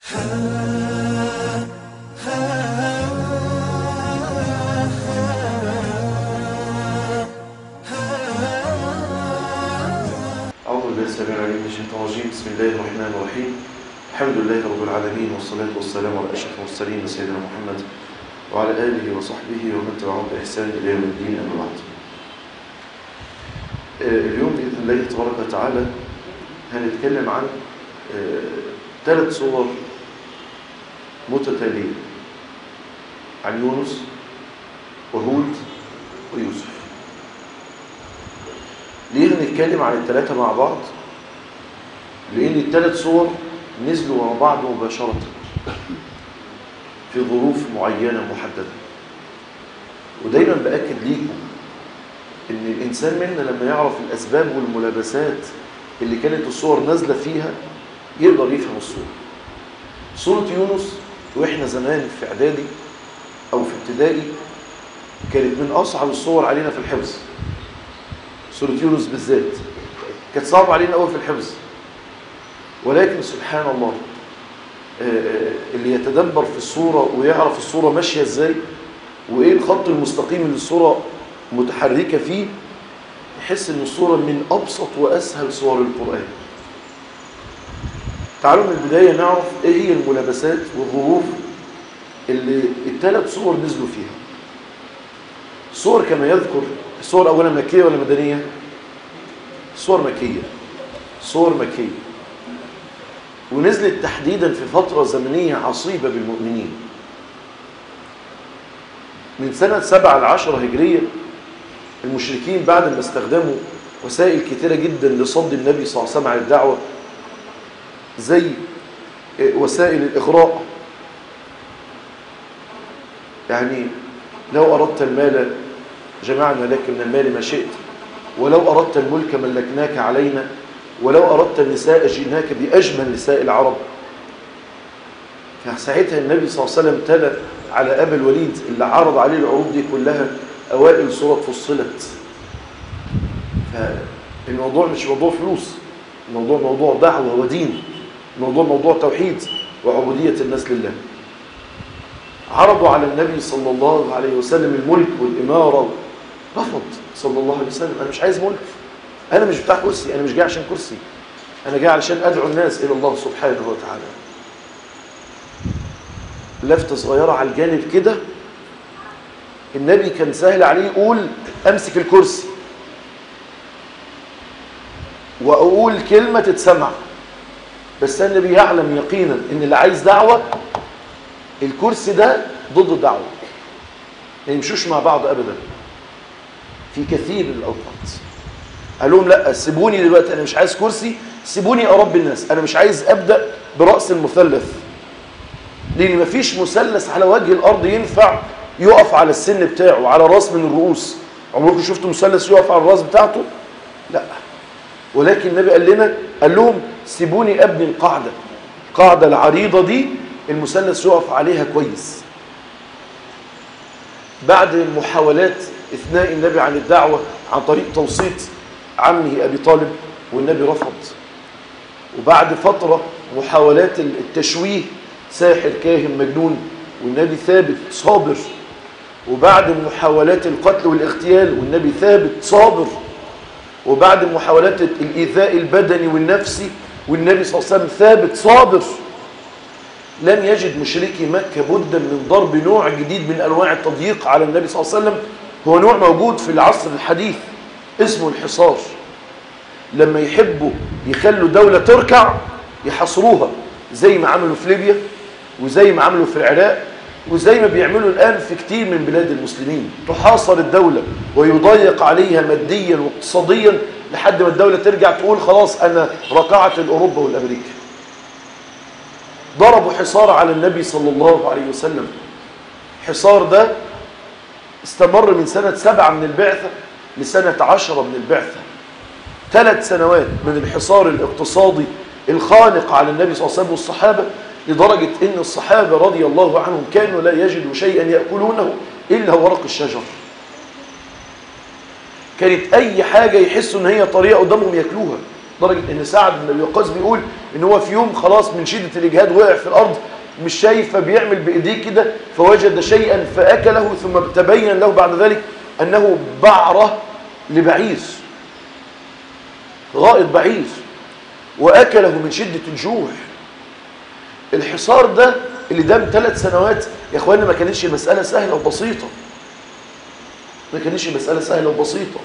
أعوذ بالله السميع العليم من الشيطان الرجيم بسم الله الرحمن الرحيم الحمد لله رب العالمين والصلاة والسلام على أشرف المرسلين سيدنا محمد وعلى آله وصحبه ومن تبعهم بإحسان إلى يوم الدين أما بعد آه، اليوم بإذن الله تبارك وتعالى هنتكلم عن ثلاث صور متتالية عن يونس وهود ويوسف ليه بنتكلم عن الثلاثة مع بعض؟ لأن الثلاث صور نزلوا ورا بعض مباشرة في ظروف معينة محددة ودايما بأكد ليكم إن الإنسان منا لما يعرف الأسباب والملابسات اللي كانت الصور نازلة فيها يقدر يفهم الصورة صورة يونس وإحنا زمان في إعدادي أو في ابتدائي كانت من أصعب الصور علينا في الحفظ سورة يونس بالذات كانت صعبة علينا قوي في الحفظ ولكن سبحان الله اللي يتدبر في الصورة ويعرف الصورة ماشية ازاي وايه الخط المستقيم اللي الصورة متحركة فيه يحس ان الصورة من ابسط واسهل صور القرآن تعالوا من البداية نعرف ايه هي الملابسات والظروف اللي الثلاث صور نزلوا فيها صور كما يذكر الصور اولا مكيه ولا مدنيه صور مكيه صور مكيه ونزلت تحديدا في فتره زمنيه عصيبه بالمؤمنين من سنه 7 ل 10 هجريه المشركين بعد ما استخدموا وسائل كثيره جدا لصد النبي صلى الله عليه وسلم عن الدعوه زي وسائل الاغراء يعني لو اردت المال جمعنا لك من المال ما شئت ولو أردت الملك ملكناك علينا ولو أردت النساء جئناك بأجمل نساء العرب فساعتها النبي صلى الله عليه وسلم تلا على أبا الوليد اللي عرض عليه العروض دي كلها أوائل سورة فصلت فالموضوع مش موضوع فلوس الموضوع موضوع دعوة ودين الموضوع موضوع توحيد وعبودية الناس لله عرضوا على النبي صلى الله عليه وسلم الملك والإمارة رفض صلى الله عليه وسلم أنا مش عايز ملك أنا مش بتاع كرسي أنا مش جاي عشان كرسي أنا جاي علشان أدعو الناس إلى الله سبحانه وتعالى لفتة صغيرة على الجانب كده النبي كان سهل عليه يقول أمسك الكرسي وأقول كلمة تتسمع بس النبي يعلم يقينا إن اللي عايز دعوة الكرسي ده ضد الدعوة ما يمشوش مع بعض أبدا في كثير من الأوقات قال لهم لا سيبوني دلوقتي أنا مش عايز كرسي سيبوني أرب الناس أنا مش عايز أبدأ برأس المثلث لأن مفيش مثلث على وجه الأرض ينفع يقف على السن بتاعه على راس من الرؤوس عمركم شفتوا مثلث يقف على الراس بتاعته لا ولكن النبي قال لنا قال لهم سيبوني أبني القاعدة القاعدة العريضة دي المثلث يقف عليها كويس بعد محاولات إثناء النبي عن الدعوة عن طريق توسيط عمه أبي طالب والنبي رفض وبعد فترة محاولات التشويه ساحر كاهن مجنون والنبي ثابت صابر وبعد محاولات القتل والاغتيال والنبي ثابت صابر وبعد محاولات الإيذاء البدني والنفسي والنبي صلى الله عليه وسلم ثابت صابر لم يجد مشركي مكة بدا من ضرب نوع جديد من أنواع التضييق على النبي صلى الله عليه وسلم هو نوع موجود في العصر الحديث اسمه الحصار لما يحبوا يخلوا دولة تركع يحصروها زي ما عملوا في ليبيا وزي ما عملوا في العراق وزي ما بيعملوا الآن في كتير من بلاد المسلمين تحاصر الدولة ويضيق عليها ماديا واقتصاديا لحد ما الدولة ترجع تقول خلاص أنا ركعت الأوروبا والأمريكا ضربوا حصار على النبي صلى الله عليه وسلم حصار ده استمر من سنة سبعة من البعثة لسنة عشرة من البعثة ثلاث سنوات من الحصار الاقتصادي الخانق على النبي صلى الله عليه وسلم والصحابة لدرجة ان الصحابة رضي الله عنهم كانوا لا يجدوا شيئا يأكلونه إلا ورق الشجر كانت أي حاجة يحسوا ان هي طريقة قدامهم يأكلوها لدرجة ان سعد بن ابي وقاص بيقول ان هو في يوم خلاص من شدة الاجهاد وقع في الارض مش شايف فبيعمل بايديه كده فوجد شيئا فاكله ثم تبين له بعد ذلك انه بعرة لبعير غائط بعير واكله من شدة الجوع الحصار ده اللي دام ثلاث سنوات يا اخوانا ما كانتش مسألة سهلة وبسيطة ما كانتش مسألة سهلة وبسيطة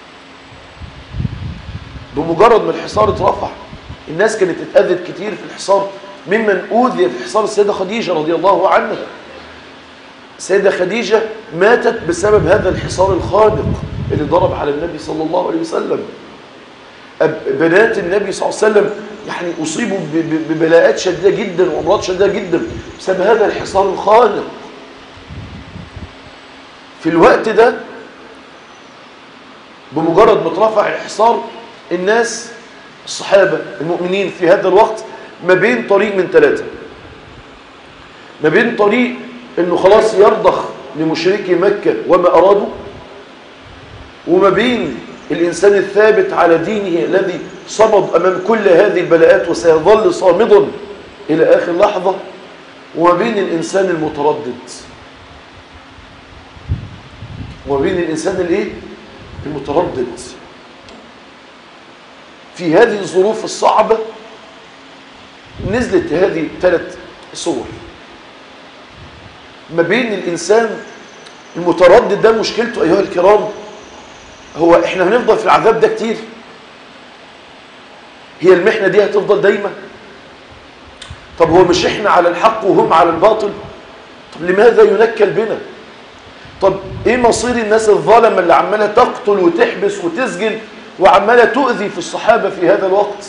بمجرد ما الحصار اترفع الناس كانت اتأذت كتير في الحصار ممن أوذي في حصار السيدة خديجة رضي الله عنها السيدة خديجة ماتت بسبب هذا الحصار الخانق اللي ضرب على النبي صلى الله عليه وسلم بنات النبي صلى الله عليه وسلم يعني أصيبوا ببلاءات شديدة جدا وأمراض شديدة جدا بسبب هذا الحصار الخانق في الوقت ده بمجرد ما اترفع الحصار الناس الصحابة المؤمنين في هذا الوقت ما بين طريق من ثلاثة ما بين طريق انه خلاص يرضخ لمشركي مكة وما أرادوا وما بين الإنسان الثابت على دينه الذي صمد أمام كل هذه البلاءات وسيظل صامدا إلى آخر لحظة وما بين الإنسان المتردد وما بين الإنسان الإيه؟ المتردد في هذه الظروف الصعبة نزلت هذه الثلاث صور ما بين الإنسان المتردد ده مشكلته أيها الكرام هو إحنا هنفضل في العذاب ده كتير هي المحنة دي هتفضل دايما طب هو مش إحنا على الحق وهم على الباطل طب لماذا ينكل بنا طب إيه مصير الناس الظالمة اللي عمالة تقتل وتحبس وتسجن وعمالة تؤذي في الصحابة في هذا الوقت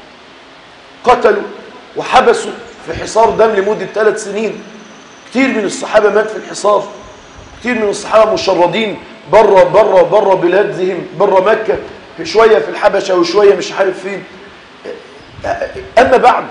قتلوا وحبسوا في حصار دم لمدة ثلاث سنين كتير من الصحابة مات في الحصار كتير من الصحابة مشردين بره بره بره بلادهم بره مكة شوية في الحبشة وشوية مش عارف فين أما بعد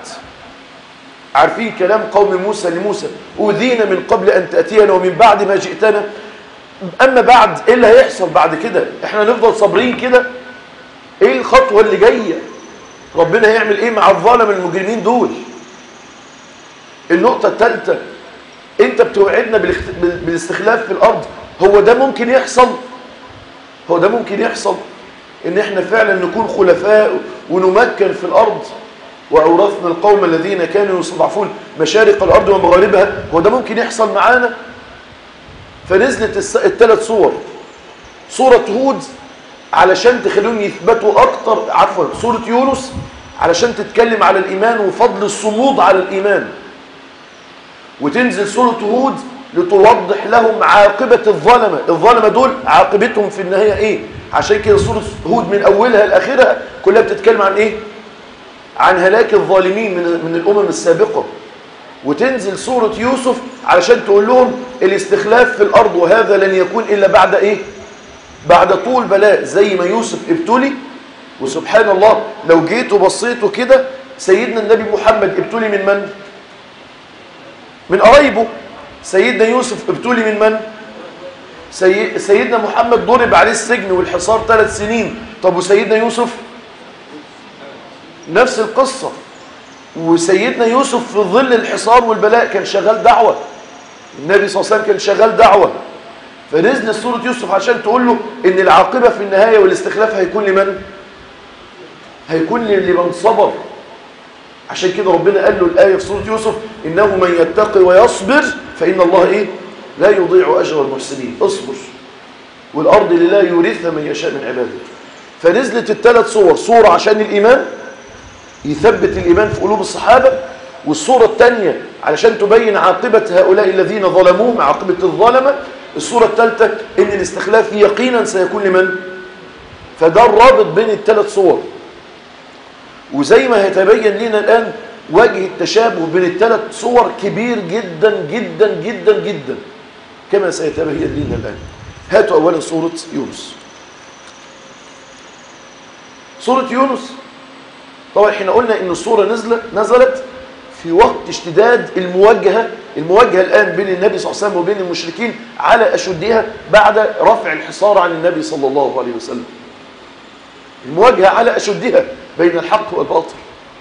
عارفين كلام قوم موسى لموسى أوذينا من قبل أن تأتينا ومن بعد ما جئتنا أما بعد إيه اللي هيحصل بعد كده إحنا نفضل صابرين كده إيه الخطوة اللي جاية ربنا هيعمل إيه مع الظالم المجرمين دول النقطة الثالثة انت بتوعدنا بالاستخلاف في الارض هو ده ممكن يحصل هو ده ممكن يحصل ان احنا فعلا نكون خلفاء ونمكن في الارض واورثنا القوم الذين كانوا يستضعفون مشارق الارض ومغاربها هو ده ممكن يحصل معانا فنزلت الثلاث صور صورة هود علشان تخليهم يثبتوا اكتر عفوا سورة يونس علشان تتكلم على الايمان وفضل الصمود على الايمان وتنزل سورة هود لتوضح لهم عاقبة الظلمة الظلمة دول عاقبتهم في النهاية ايه عشان كده سورة هود من اولها لاخرها كلها بتتكلم عن ايه عن هلاك الظالمين من, من الامم السابقة وتنزل سورة يوسف علشان تقول لهم الاستخلاف في الارض وهذا لن يكون الا بعد ايه بعد طول بلاء زي ما يوسف ابتلي وسبحان الله لو جيت وبصيتوا كده سيدنا النبي محمد ابتلي من من؟ من قرايبه سيدنا يوسف ابتلي من من سي... سيدنا محمد ضرب عليه السجن والحصار ثلاث سنين طب وسيدنا يوسف نفس القصة وسيدنا يوسف في ظل الحصار والبلاء كان شغال دعوة النبي صلى الله عليه وسلم كان شغال دعوة فنزل سورة يوسف عشان تقول له ان العاقبة في النهاية والاستخلاف هيكون لمن هيكون لمن صبر عشان كده ربنا قال له الآية في سورة يوسف إنه من يتقي ويصبر فإن الله إيه لا يضيع أجر المحسنين اصبر والأرض لله يورثها من يشاء من عباده فنزلت الثلاث صور صورة عشان الإيمان يثبت الإيمان في قلوب الصحابة والصورة الثانية علشان تبين عاقبة هؤلاء الذين ظلموهم عاقبة الظلمة الصورة الثالثة إن الاستخلاف يقينا سيكون لمن فده الرابط بين الثلاث صور وزي ما هيتبين لنا الآن وجه التشابه بين الثلاث صور كبير جدا جدا جدا جدا كما سيتبين لنا الآن هاتوا أولا سورة يونس سورة يونس طبعا احنا قلنا ان السورة نزلت نزلت في وقت اشتداد المواجهة المواجهة الآن بين النبي صلى الله عليه وسلم وبين المشركين على أشدها بعد رفع الحصار عن النبي صلى الله عليه وسلم المواجهة على أشدها بين الحق والباطل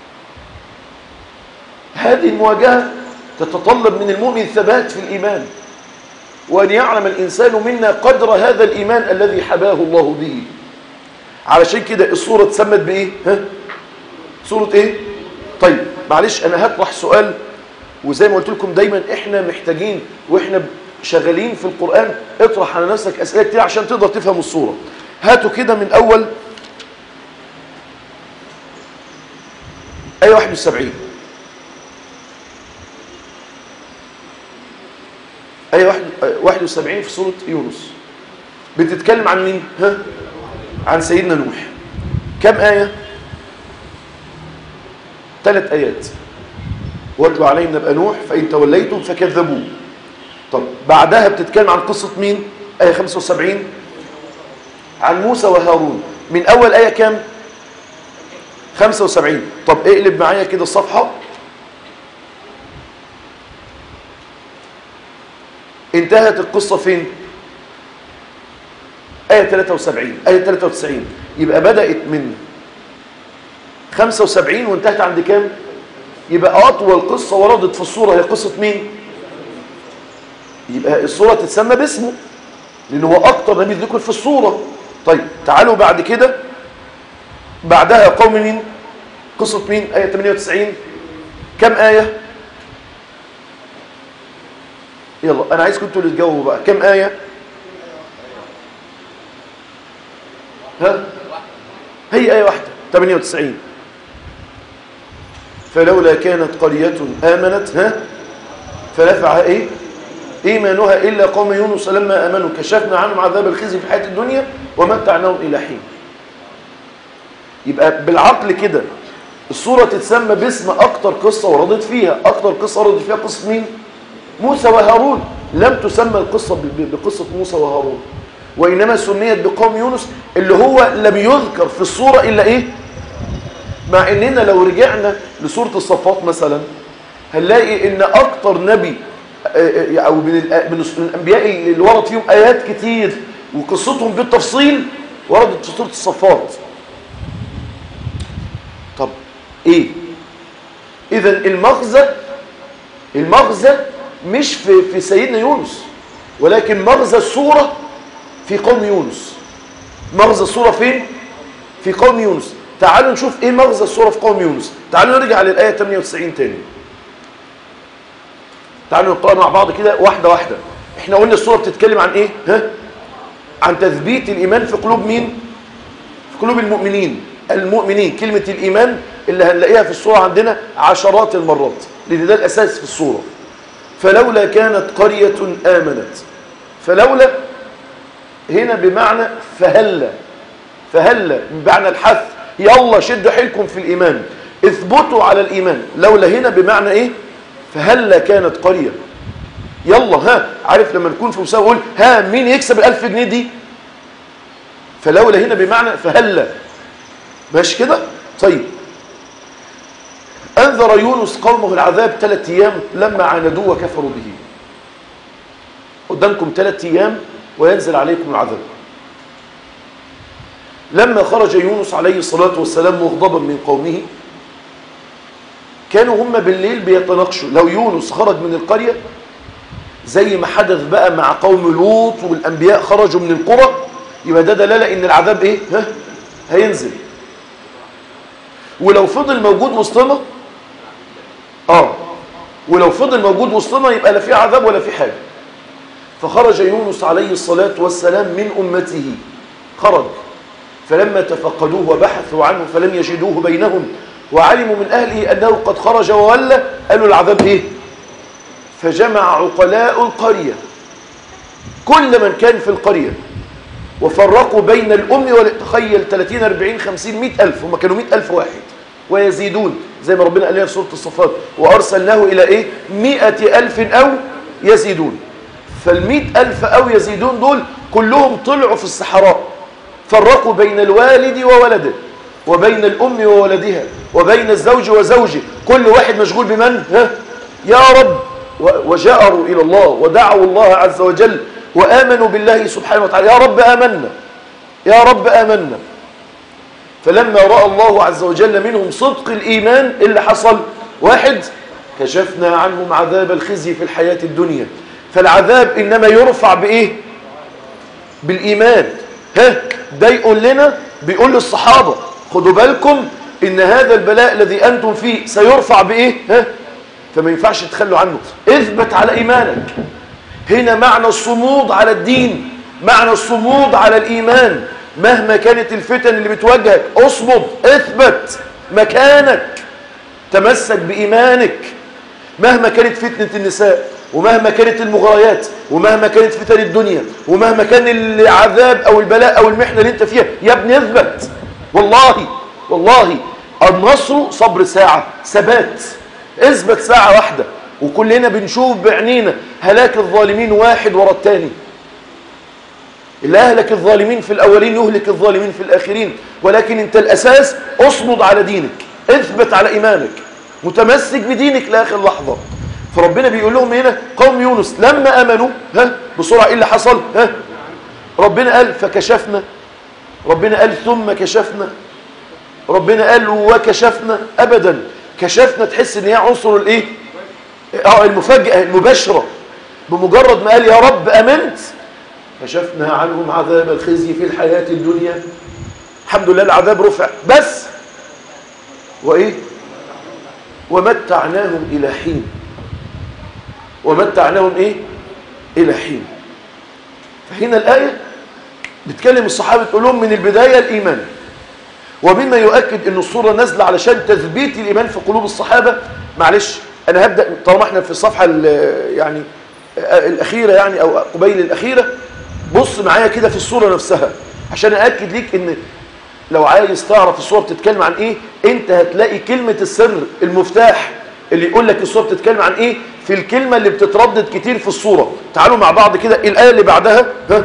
هذه المواجهة تتطلب من المؤمن ثبات في الإيمان وأن يعلم الإنسان منا قدر هذا الإيمان الذي حباه الله به علشان كده الصورة تسمت بإيه؟ ها؟ صورة إيه؟ طيب معلش أنا هطرح سؤال وزي ما قلت لكم دايما إحنا محتاجين وإحنا شغالين في القرآن اطرح على نفسك أسئلة كتير عشان تقدر تفهم الصورة هاتوا كده من أول آية 71 آية واحد- آية 71 في سورة يونس بتتكلم عن مين؟ ها؟ عن سيدنا نوح كم آية؟ ثلاث آيات واتلوا عليهم نبأ نوح فإن توليتم فكذبوه طب بعدها بتتكلم عن قصة مين؟ آية 75 عن موسى وهارون من أول آية كام؟ 75 طب اقلب معايا كده الصفحة انتهت القصة فين؟ آية 73 آية 93 يبقى بدأت من 75 وانتهت عند كام؟ يبقى أطول قصة وردت في الصورة هي قصة مين؟ يبقى الصورة تتسمى باسمه لأنه هو أكتر نبي ذكر في الصورة طيب تعالوا بعد كده بعدها قوم مين؟ قصة مين؟ آية 98 كم آية؟ يلا أنا عايزكم انتوا اللي تجاوبوا بقى كم آية؟ ها؟ هي آية واحدة 98 فلولا كانت قرية آمنت ها؟ فنفعها إيه؟ إيمانها إلا قوم يونس لما آمنوا كشفنا عنهم عذاب الخزي في الحياة الدنيا ومتعناهم إلى حين يبقى بالعقل كده الصورة تتسمى باسم أكتر قصة وردت فيها أكتر قصة وردت فيها قصة مين؟ موسى وهارون لم تسمى القصة ب- ب- بقصة موسى وهارون وإنما سميت بقوم يونس اللي هو لم يذكر في الصورة إلا إيه؟ مع إننا لو رجعنا لسورة الصفات مثلا هنلاقي إن أكتر نبي آه، آه، أو من الأ- من الأنبياء اللي ورد فيهم آيات كتير وقصتهم بالتفصيل وردت في سورة الصفات طب ايه اذا المغزى المغزى مش في في سيدنا يونس ولكن مغزى الصوره في قوم يونس مغزى الصوره فين في قوم يونس تعالوا نشوف ايه مغزى الصوره في قوم يونس تعالوا نرجع للايه 98 تاني تعالوا نقرأ مع بعض كده واحده واحده احنا قلنا الصوره بتتكلم عن ايه ها عن تثبيت الايمان في قلوب مين في قلوب المؤمنين المؤمنين كلمة الإيمان اللي هنلاقيها في الصورة عندنا عشرات المرات لأن ده الأساس في الصورة فلولا كانت قرية آمنت فلولا هنا بمعنى فهلا فهلا بمعنى الحث يلا شدوا حيلكم في الإيمان اثبتوا على الإيمان لولا هنا بمعنى إيه فهلا كانت قرية يلا ها عارف لما نكون في مسابقة نقول ها مين يكسب الألف جنيه دي فلولا هنا بمعنى فهلا ماشي كده طيب أنذر يونس قومه العذاب ثلاث أيام لما عاندوه وكفروا به قدامكم ثلاث أيام وينزل عليكم العذاب لما خرج يونس عليه الصلاة والسلام مغضبا من قومه كانوا هم بالليل بيتناقشوا لو يونس خرج من القرية زي ما حدث بقى مع قوم لوط والأنبياء خرجوا من القرى يبقى ده دلالة إن العذاب إيه؟ ها؟ هينزل ولو فضل موجود وسطنا اه ولو فضل موجود وسطنا يبقى لا في عذاب ولا في حاجة فخرج يونس عليه الصلاة والسلام من أمته خرج فلما تفقدوه وبحثوا عنه فلم يجدوه بينهم وعلموا من أهله أنه قد خرج وولى قالوا العذاب إيه فجمع عقلاء القرية كل من كان في القرية وفرقوا بين الأم والتخيل 30 40 50 100 ألف هم كانوا 100 ألف واحد ويزيدون زي ما ربنا قال لنا في سورة الصفات وأرسلناه إلى إيه 100 ألف أو يزيدون فالمئة ألف أو يزيدون دول كلهم طلعوا في الصحراء فرقوا بين الوالد وولده وبين الأم وولدها وبين الزوج وزوجه كل واحد مشغول بمن ها يا رب وجاءوا إلى الله ودعوا الله عز وجل وآمنوا بالله سبحانه وتعالى يا رب آمنا يا رب آمنا فلما رأى الله عز وجل منهم صدق الإيمان إيه اللي حصل واحد كشفنا عنهم عذاب الخزي في الحياة الدنيا فالعذاب إنما يرفع بإيه بالإيمان ها ده يقول لنا بيقول للصحابة خدوا بالكم إن هذا البلاء الذي أنتم فيه سيرفع بإيه ها فما ينفعش تخلوا عنه اثبت على إيمانك هنا معنى الصمود على الدين معنى الصمود على الإيمان مهما كانت الفتن اللي بتواجهك اصمد اثبت مكانك تمسك بإيمانك مهما كانت فتنة النساء ومهما كانت المغريات ومهما كانت فتن الدنيا ومهما كان العذاب أو البلاء أو المحنة اللي انت فيها يا ابني اثبت والله والله النصر صبر ساعة ثبات اثبت ساعة واحدة وكلنا بنشوف بعينينا هلاك الظالمين واحد ورا الثاني اللي أهلك الظالمين في الأولين يهلك الظالمين في الآخرين ولكن أنت الأساس اصمد على دينك اثبت على إيمانك متمسك بدينك لآخر لحظة فربنا بيقول لهم هنا قوم يونس لما أمنوا ها بسرعة إيه اللي حصل ها ربنا قال فكشفنا ربنا قال ثم كشفنا ربنا قال وكشفنا أبدا كشفنا تحس ان هي عنصر الايه اه المفاجأة المباشرة بمجرد ما قال يا رب أمنت كشفنا عنهم عذاب الخزي في الحياة الدنيا الحمد لله العذاب رفع بس وإيه ومتعناهم إلى حين ومتعناهم إيه إلى حين فهنا الآية بتكلم الصحابة تقول لهم من البداية الإيمان ومما يؤكد أن الصورة نازلة علشان تثبيت الإيمان في قلوب الصحابة معلش أنا هبدأ طالما احنا في الصفحة يعني الأخيرة يعني أو قبيل الأخيرة بص معايا كده في الصورة نفسها عشان أأكد ليك ان لو عايز تعرف الصورة بتتكلم عن ايه انت هتلاقي كلمة السر المفتاح اللي يقول لك الصورة بتتكلم عن ايه في الكلمة اللي بتتردد كتير في الصورة تعالوا مع بعض كده الآية اللي بعدها ها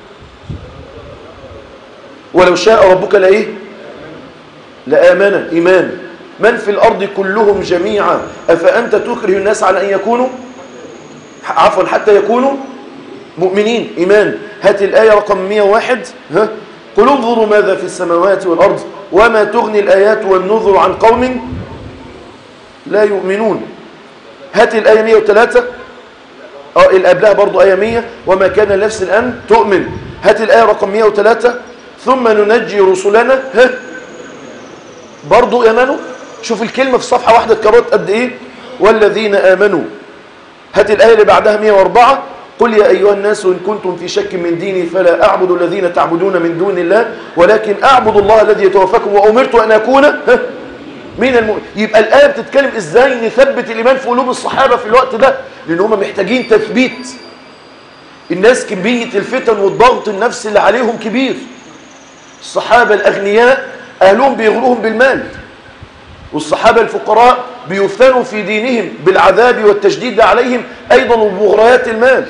ولو شاء ربك لإيه لآمن إيمان من في الأرض كلهم جميعا أفأنت تكره الناس على أن يكونوا عفوا حتى يكونوا مؤمنين إيمان هات الآية رقم 101 ها قل انظروا ماذا في السماوات والأرض وما تغني الآيات والنذر عن قوم لا يؤمنون هات الآية 103 اه اللي قبلها برضو آية 100 وما كان نفس الآن تؤمن هات الآية رقم 103 ثم ننجي رسلنا ها برضو يمنوا شوف الكلمة في صفحة واحدة اتكررت قد ايه والذين آمنوا هات الآية اللي بعدها 104 قل يا أيها الناس إن كنتم في شك من ديني فلا أعبد الذين تعبدون من دون الله ولكن أعبد الله الذي يتوفاكم وأمرت أن أكون من المؤمن يبقى الآية بتتكلم إزاي نثبت الإيمان في قلوب الصحابة في الوقت ده لأن هم محتاجين تثبيت الناس كمية الفتن والضغط النفسي اللي عليهم كبير الصحابة الأغنياء أهلهم بيغروهم بالمال والصحابة الفقراء بيفتنوا في دينهم بالعذاب والتشديد عليهم أيضا وبمغريات المال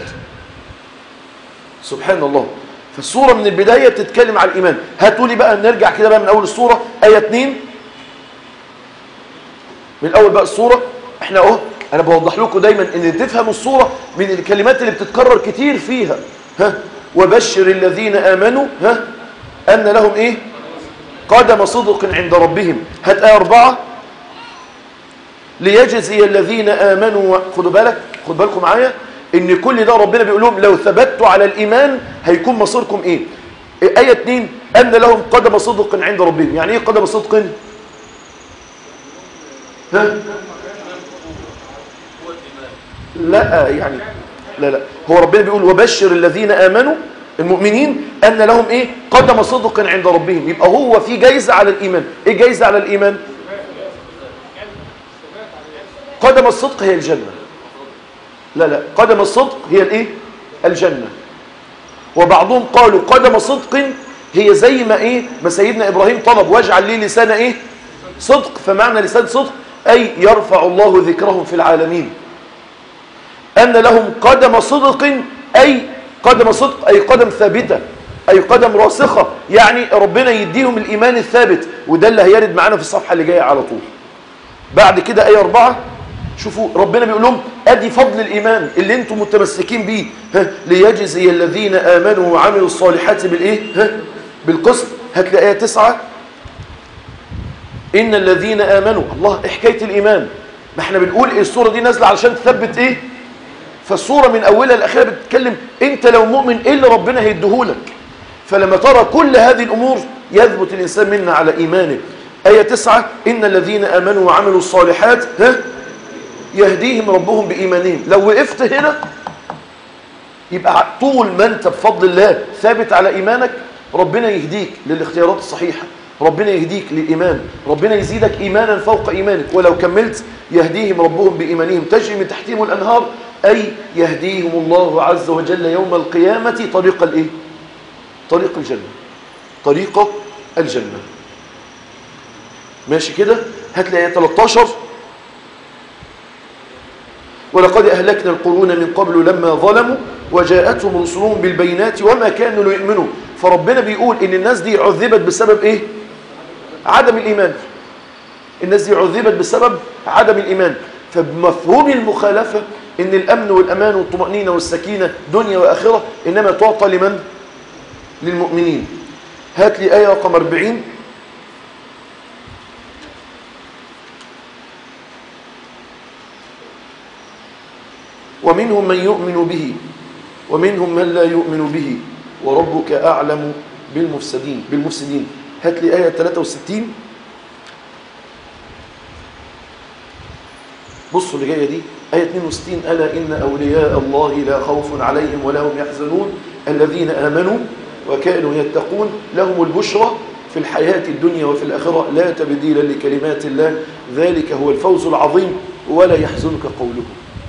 سبحان الله فالصورة من البداية بتتكلم على الإيمان هاتوا لي بقى نرجع كده بقى من أول الصورة آية 2 من أول بقى الصورة احنا اهو أنا بوضح لكم دايما إن تفهموا الصورة من الكلمات اللي بتتكرر كتير فيها ها وبشر الذين آمنوا ها أن لهم إيه قدم صدق عند ربهم هات آية أربعة ليجزي الذين آمنوا خدوا بالك خد بالكم معايا ان كل ده ربنا بيقول لهم لو ثبتوا على الإيمان هيكون مصيركم ايه آية 2 أن لهم قدم صدق عند ربهم يعني ايه قدم صدق ها لا يعني لا لا هو ربنا بيقول وبشر الذين آمنوا المؤمنين أن لهم إيه قدم صدق عند ربهم يبقى هو في جايزة على الإيمان إيه جايزة على الإيمان قدم الصدق هي الجنة لا لا قدم الصدق هي الإيه الجنة وبعضهم قالوا قدم صدق هي زي ما إيه ما سيدنا إبراهيم طلب واجعل لي لسان إيه صدق فمعنى لسان صدق أي يرفع الله ذكرهم في العالمين أن لهم قدم صدق أي قدم صدق أي قدم ثابتة أي قدم راسخة يعني ربنا يديهم الإيمان الثابت وده اللي هيرد معانا في الصفحة اللي جاية على طول بعد كده آية أربعة شوفوا ربنا بيقول لهم أدي فضل الإيمان اللي انتم متمسكين بيه ها ليجزي الذين آمنوا وعملوا الصالحات بالإيه ها بالقسط هتلاقي آية تسعة إن الذين آمنوا الله إيه حكاية الإيمان ما احنا بنقول إيه الصورة دي نازلة علشان تثبت إيه فالصورة من أولها لأخيرها بتتكلم أنت لو مؤمن إيه اللي ربنا هيديهولك فلما ترى كل هذه الأمور يثبت الإنسان منا على إيمانه آية تسعة إن الذين آمنوا وعملوا الصالحات ها يهديهم ربهم بإيمانهم لو وقفت هنا يبقى طول ما أنت بفضل الله ثابت على إيمانك ربنا يهديك للاختيارات الصحيحة ربنا يهديك للإيمان ربنا يزيدك إيمانا فوق إيمانك ولو كملت يهديهم ربهم بإيمانهم تجري من تحتهم الأنهار أي يهديهم الله عز وجل يوم القيامة طريق الإيه؟ طريق الجنة طريق الجنة ماشي كده هات لي آية 13 ولقد أهلكنا القرون من قبل لما ظلموا وجاءتهم رسلهم بالبينات وما كانوا ليؤمنوا فربنا بيقول إن الناس دي عذبت بسبب إيه؟ عدم الإيمان الناس دي عذبت بسبب عدم الإيمان فبمفهوم المخالفة إن الأمن والأمان والطمأنينة والسكينة دنيا وآخرة إنما تعطى لمن؟ للمؤمنين هات لي آية رقم 40 ومنهم من يؤمن به ومنهم من لا يؤمن به وربك أعلم بالمفسدين بالمفسدين هات لي آية 63 بصوا اللي جاية دي آية 62 ألا إن أولياء الله لا خوف عليهم ولا هم يحزنون الذين آمنوا وكانوا يتقون لهم البشرى في الحياة الدنيا وفي الآخرة لا تبديل لكلمات الله ذلك هو الفوز العظيم ولا يحزنك قولهم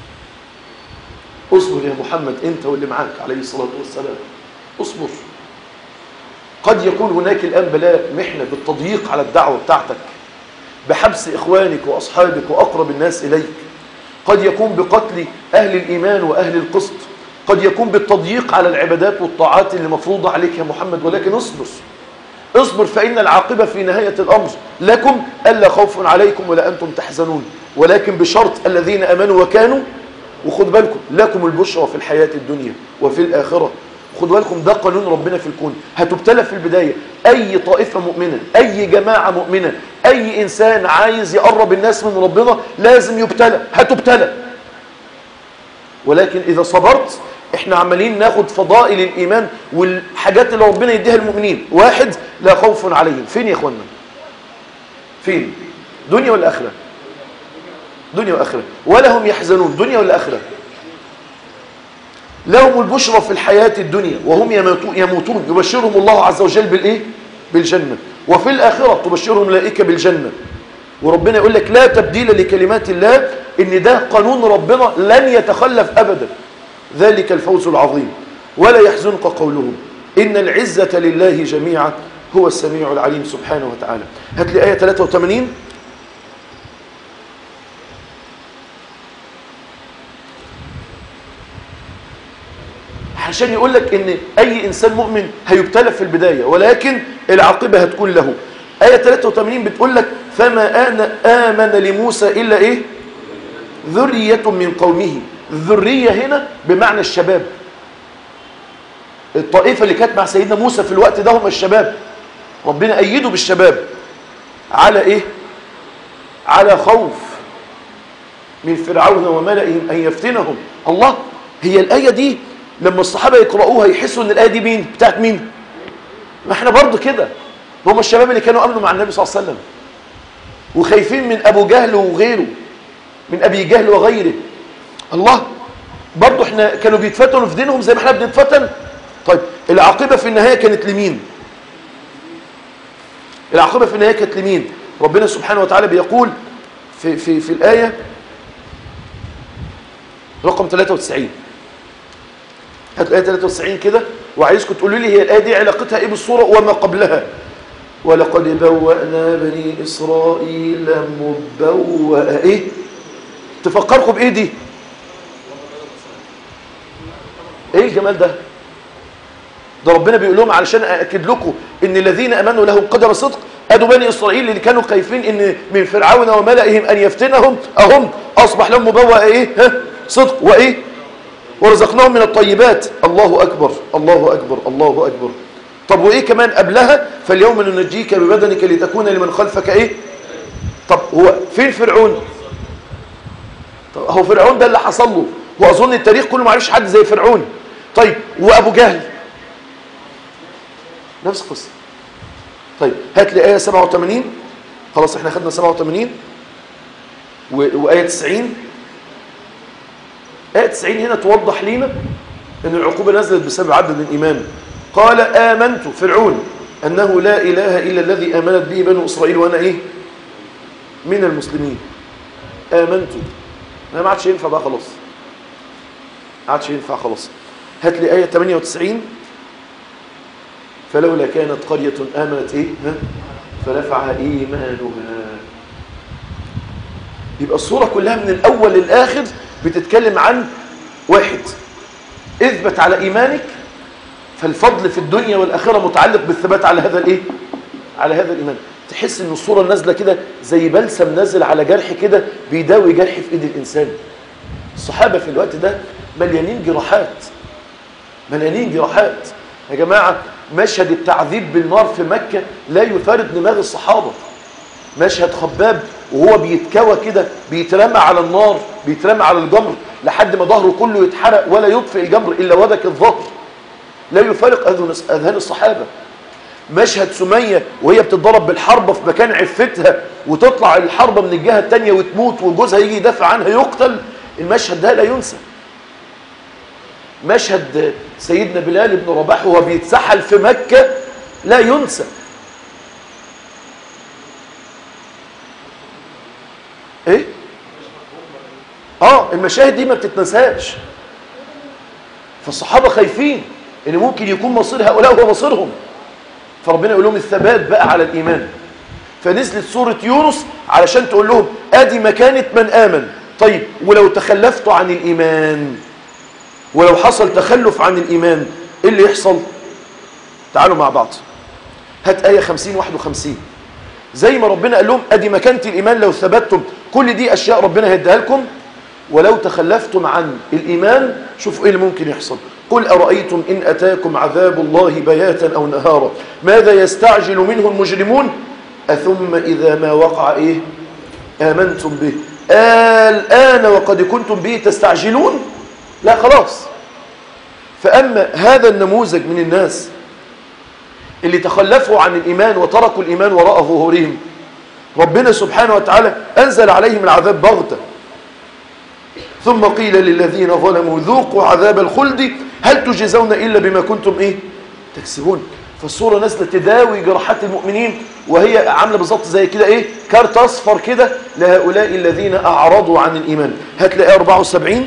اصبر يا محمد انت واللي معاك عليه الصلاة والسلام اصبر قد يكون هناك الآن بلاء محنة بالتضييق على الدعوة بتاعتك بحبس إخوانك وأصحابك وأقرب الناس إليك قد يكون بقتل أهل الإيمان وأهل القسط قد يكون بالتضييق على العبادات والطاعات اللي مفروضة عليك يا محمد ولكن اصبر اصبر فإن العاقبة في نهاية الأمر لكم ألا خوف عليكم ولا أنتم تحزنون ولكن بشرط الذين أمنوا وكانوا وخد بالكم لكم البشرى في الحياة الدنيا وفي الآخرة خدوا بالكم ده قانون ربنا في الكون هتبتلى في البداية أي طائفة مؤمنة أي جماعة مؤمنة أي إنسان عايز يقرب الناس من ربنا لازم يبتلى هتبتلى ولكن إذا صبرت احنا عمالين ناخد فضائل الإيمان والحاجات اللي ربنا يديها المؤمنين واحد لا خوف عليهم فين يا اخوانا فين دنيا ولا آخرة دنيا وآخرة ولا هم يحزنون دنيا ولا آخرة لهم البشرى في الحياة الدنيا وهم يموتون يبشرهم الله عز وجل بالإيه؟ بالجنة وفي الآخرة تبشرهم الملائكة بالجنة وربنا يقول لك لا تبديل لكلمات الله إن ده قانون ربنا لن يتخلف أبدا ذلك الفوز العظيم ولا يحزنك قولهم إن العزة لله جميعا هو السميع العليم سبحانه وتعالى هات لي آية 83 عشان يقول لك ان اي انسان مؤمن هيبتلى في البداية ولكن العاقبة هتكون له آية 83 بتقول لك فما آن آمن لموسى إلا إيه ذرية من قومه الذرية هنا بمعنى الشباب الطائفة اللي كانت مع سيدنا موسى في الوقت ده هم الشباب ربنا أيده بالشباب على إيه على خوف من فرعون وملئهم أن يفتنهم الله هي الآية دي لما الصحابة يقرأوها يحسوا ان الآية دي مين بتاعت مين ما احنا برضو كده هم الشباب اللي كانوا أمنوا مع النبي صلى الله عليه وسلم وخايفين من أبو جهل وغيره من أبي جهل وغيره الله برضو احنا كانوا بيتفتنوا في دينهم زي ما احنا بنتفتن طيب العاقبة في النهاية كانت لمين العاقبة في النهاية كانت لمين ربنا سبحانه وتعالى بيقول في, في, في الآية رقم 93 هات الآية 93 كده وعايزكم تقولوا لي هي الآية دي علاقتها إيه بالصورة وما قبلها ولقد بوأنا بني إسرائيل مبوأ إيه تفكركم بإيه دي إيه الجمال ده ده ربنا بيقول لهم علشان أأكد لكم إن الذين أمنوا لهم قدر صدق أدوا بني إسرائيل اللي كانوا خايفين إن من فرعون وملئهم أن يفتنهم أهم أصبح لهم مبوأ إيه ها صدق وإيه ورزقناهم من الطيبات الله أكبر الله أكبر الله أكبر طب وإيه كمان قبلها فاليوم ننجيك ببدنك لتكون لمن خلفك إيه هو فين فرعون طب هو فرعون ده اللي حصل له واظن التاريخ كله ما عرفش حد زي فرعون طيب وابو جهل نفس القصه طيب هات لي ايه 87 خلاص احنا خدنا 87 و... وايه 90 ايه 90 هنا توضح لنا ان العقوبه نزلت بسبب عدم الايمان قال امنت فرعون انه لا اله الا الذي امنت به بنو اسرائيل وانا ايه من المسلمين امنت انا ما عادش ينفع بقى خلاص ما عادش ينفع خلاص هات لي ايه 98 فلولا كانت قريه امنت ايه ها فنفعها ايمانها يبقى الصوره كلها من الاول للاخر بتتكلم عن واحد اثبت على ايمانك فالفضل في الدنيا والاخره متعلق بالثبات على هذا الايه على هذا الايمان تحس ان الصوره نازله كده زي بلسم نازل على جرح كده بيداوي جرح في ايد الانسان الصحابه في الوقت ده مليانين جراحات مليانين جراحات يا جماعه مشهد التعذيب بالنار في مكه لا يفارق دماغ الصحابه مشهد خباب وهو بيتكوى كده بيترمى على النار بيترمى على الجمر لحد ما ظهره كله يتحرق ولا يطفئ الجمر الا ودك الظهر لا يفارق اذهان الصحابه مشهد سميه وهي بتتضرب بالحربه في مكان عفتها وتطلع الحربه من الجهه الثانيه وتموت وجوزها يجي يدافع عنها يقتل المشهد ده لا ينسى مشهد سيدنا بلال بن رباح وهو بيتسحل في مكه لا ينسى ايه اه المشاهد دي ما بتتنساش فالصحابه خايفين ان ممكن يكون مصير هؤلاء هو مصيرهم فربنا يقول لهم الثبات بقى على الايمان فنزلت سوره يونس علشان تقول لهم ادي مكانه من امن طيب ولو تخلفتوا عن الايمان ولو حصل تخلف عن الايمان ايه اللي يحصل تعالوا مع بعض هات ايه 50 51 زي ما ربنا قال لهم ادي مكانه الايمان لو ثبتتم كل دي اشياء ربنا هيديها لكم ولو تخلفتم عن الايمان شوفوا ايه اللي ممكن يحصل قل ارايتم ان اتاكم عذاب الله بياتا او نهارا ماذا يستعجل منه المجرمون اثم اذا ما وقع ايه امنتم به الان وقد كنتم به تستعجلون لا خلاص فاما هذا النموذج من الناس اللي تخلفوا عن الإيمان وتركوا الإيمان وراء ظهورهم ربنا سبحانه وتعالى أنزل عليهم العذاب بغتة ثم قيل للذين ظلموا ذوقوا عذاب الخلد هل تجزون إلا بما كنتم إيه تكسبون فالصورة نازلة تداوي جراحات المؤمنين وهي عاملة بالظبط زي كده إيه كارت أصفر كده لهؤلاء الذين أعرضوا عن الإيمان هتلاقي 74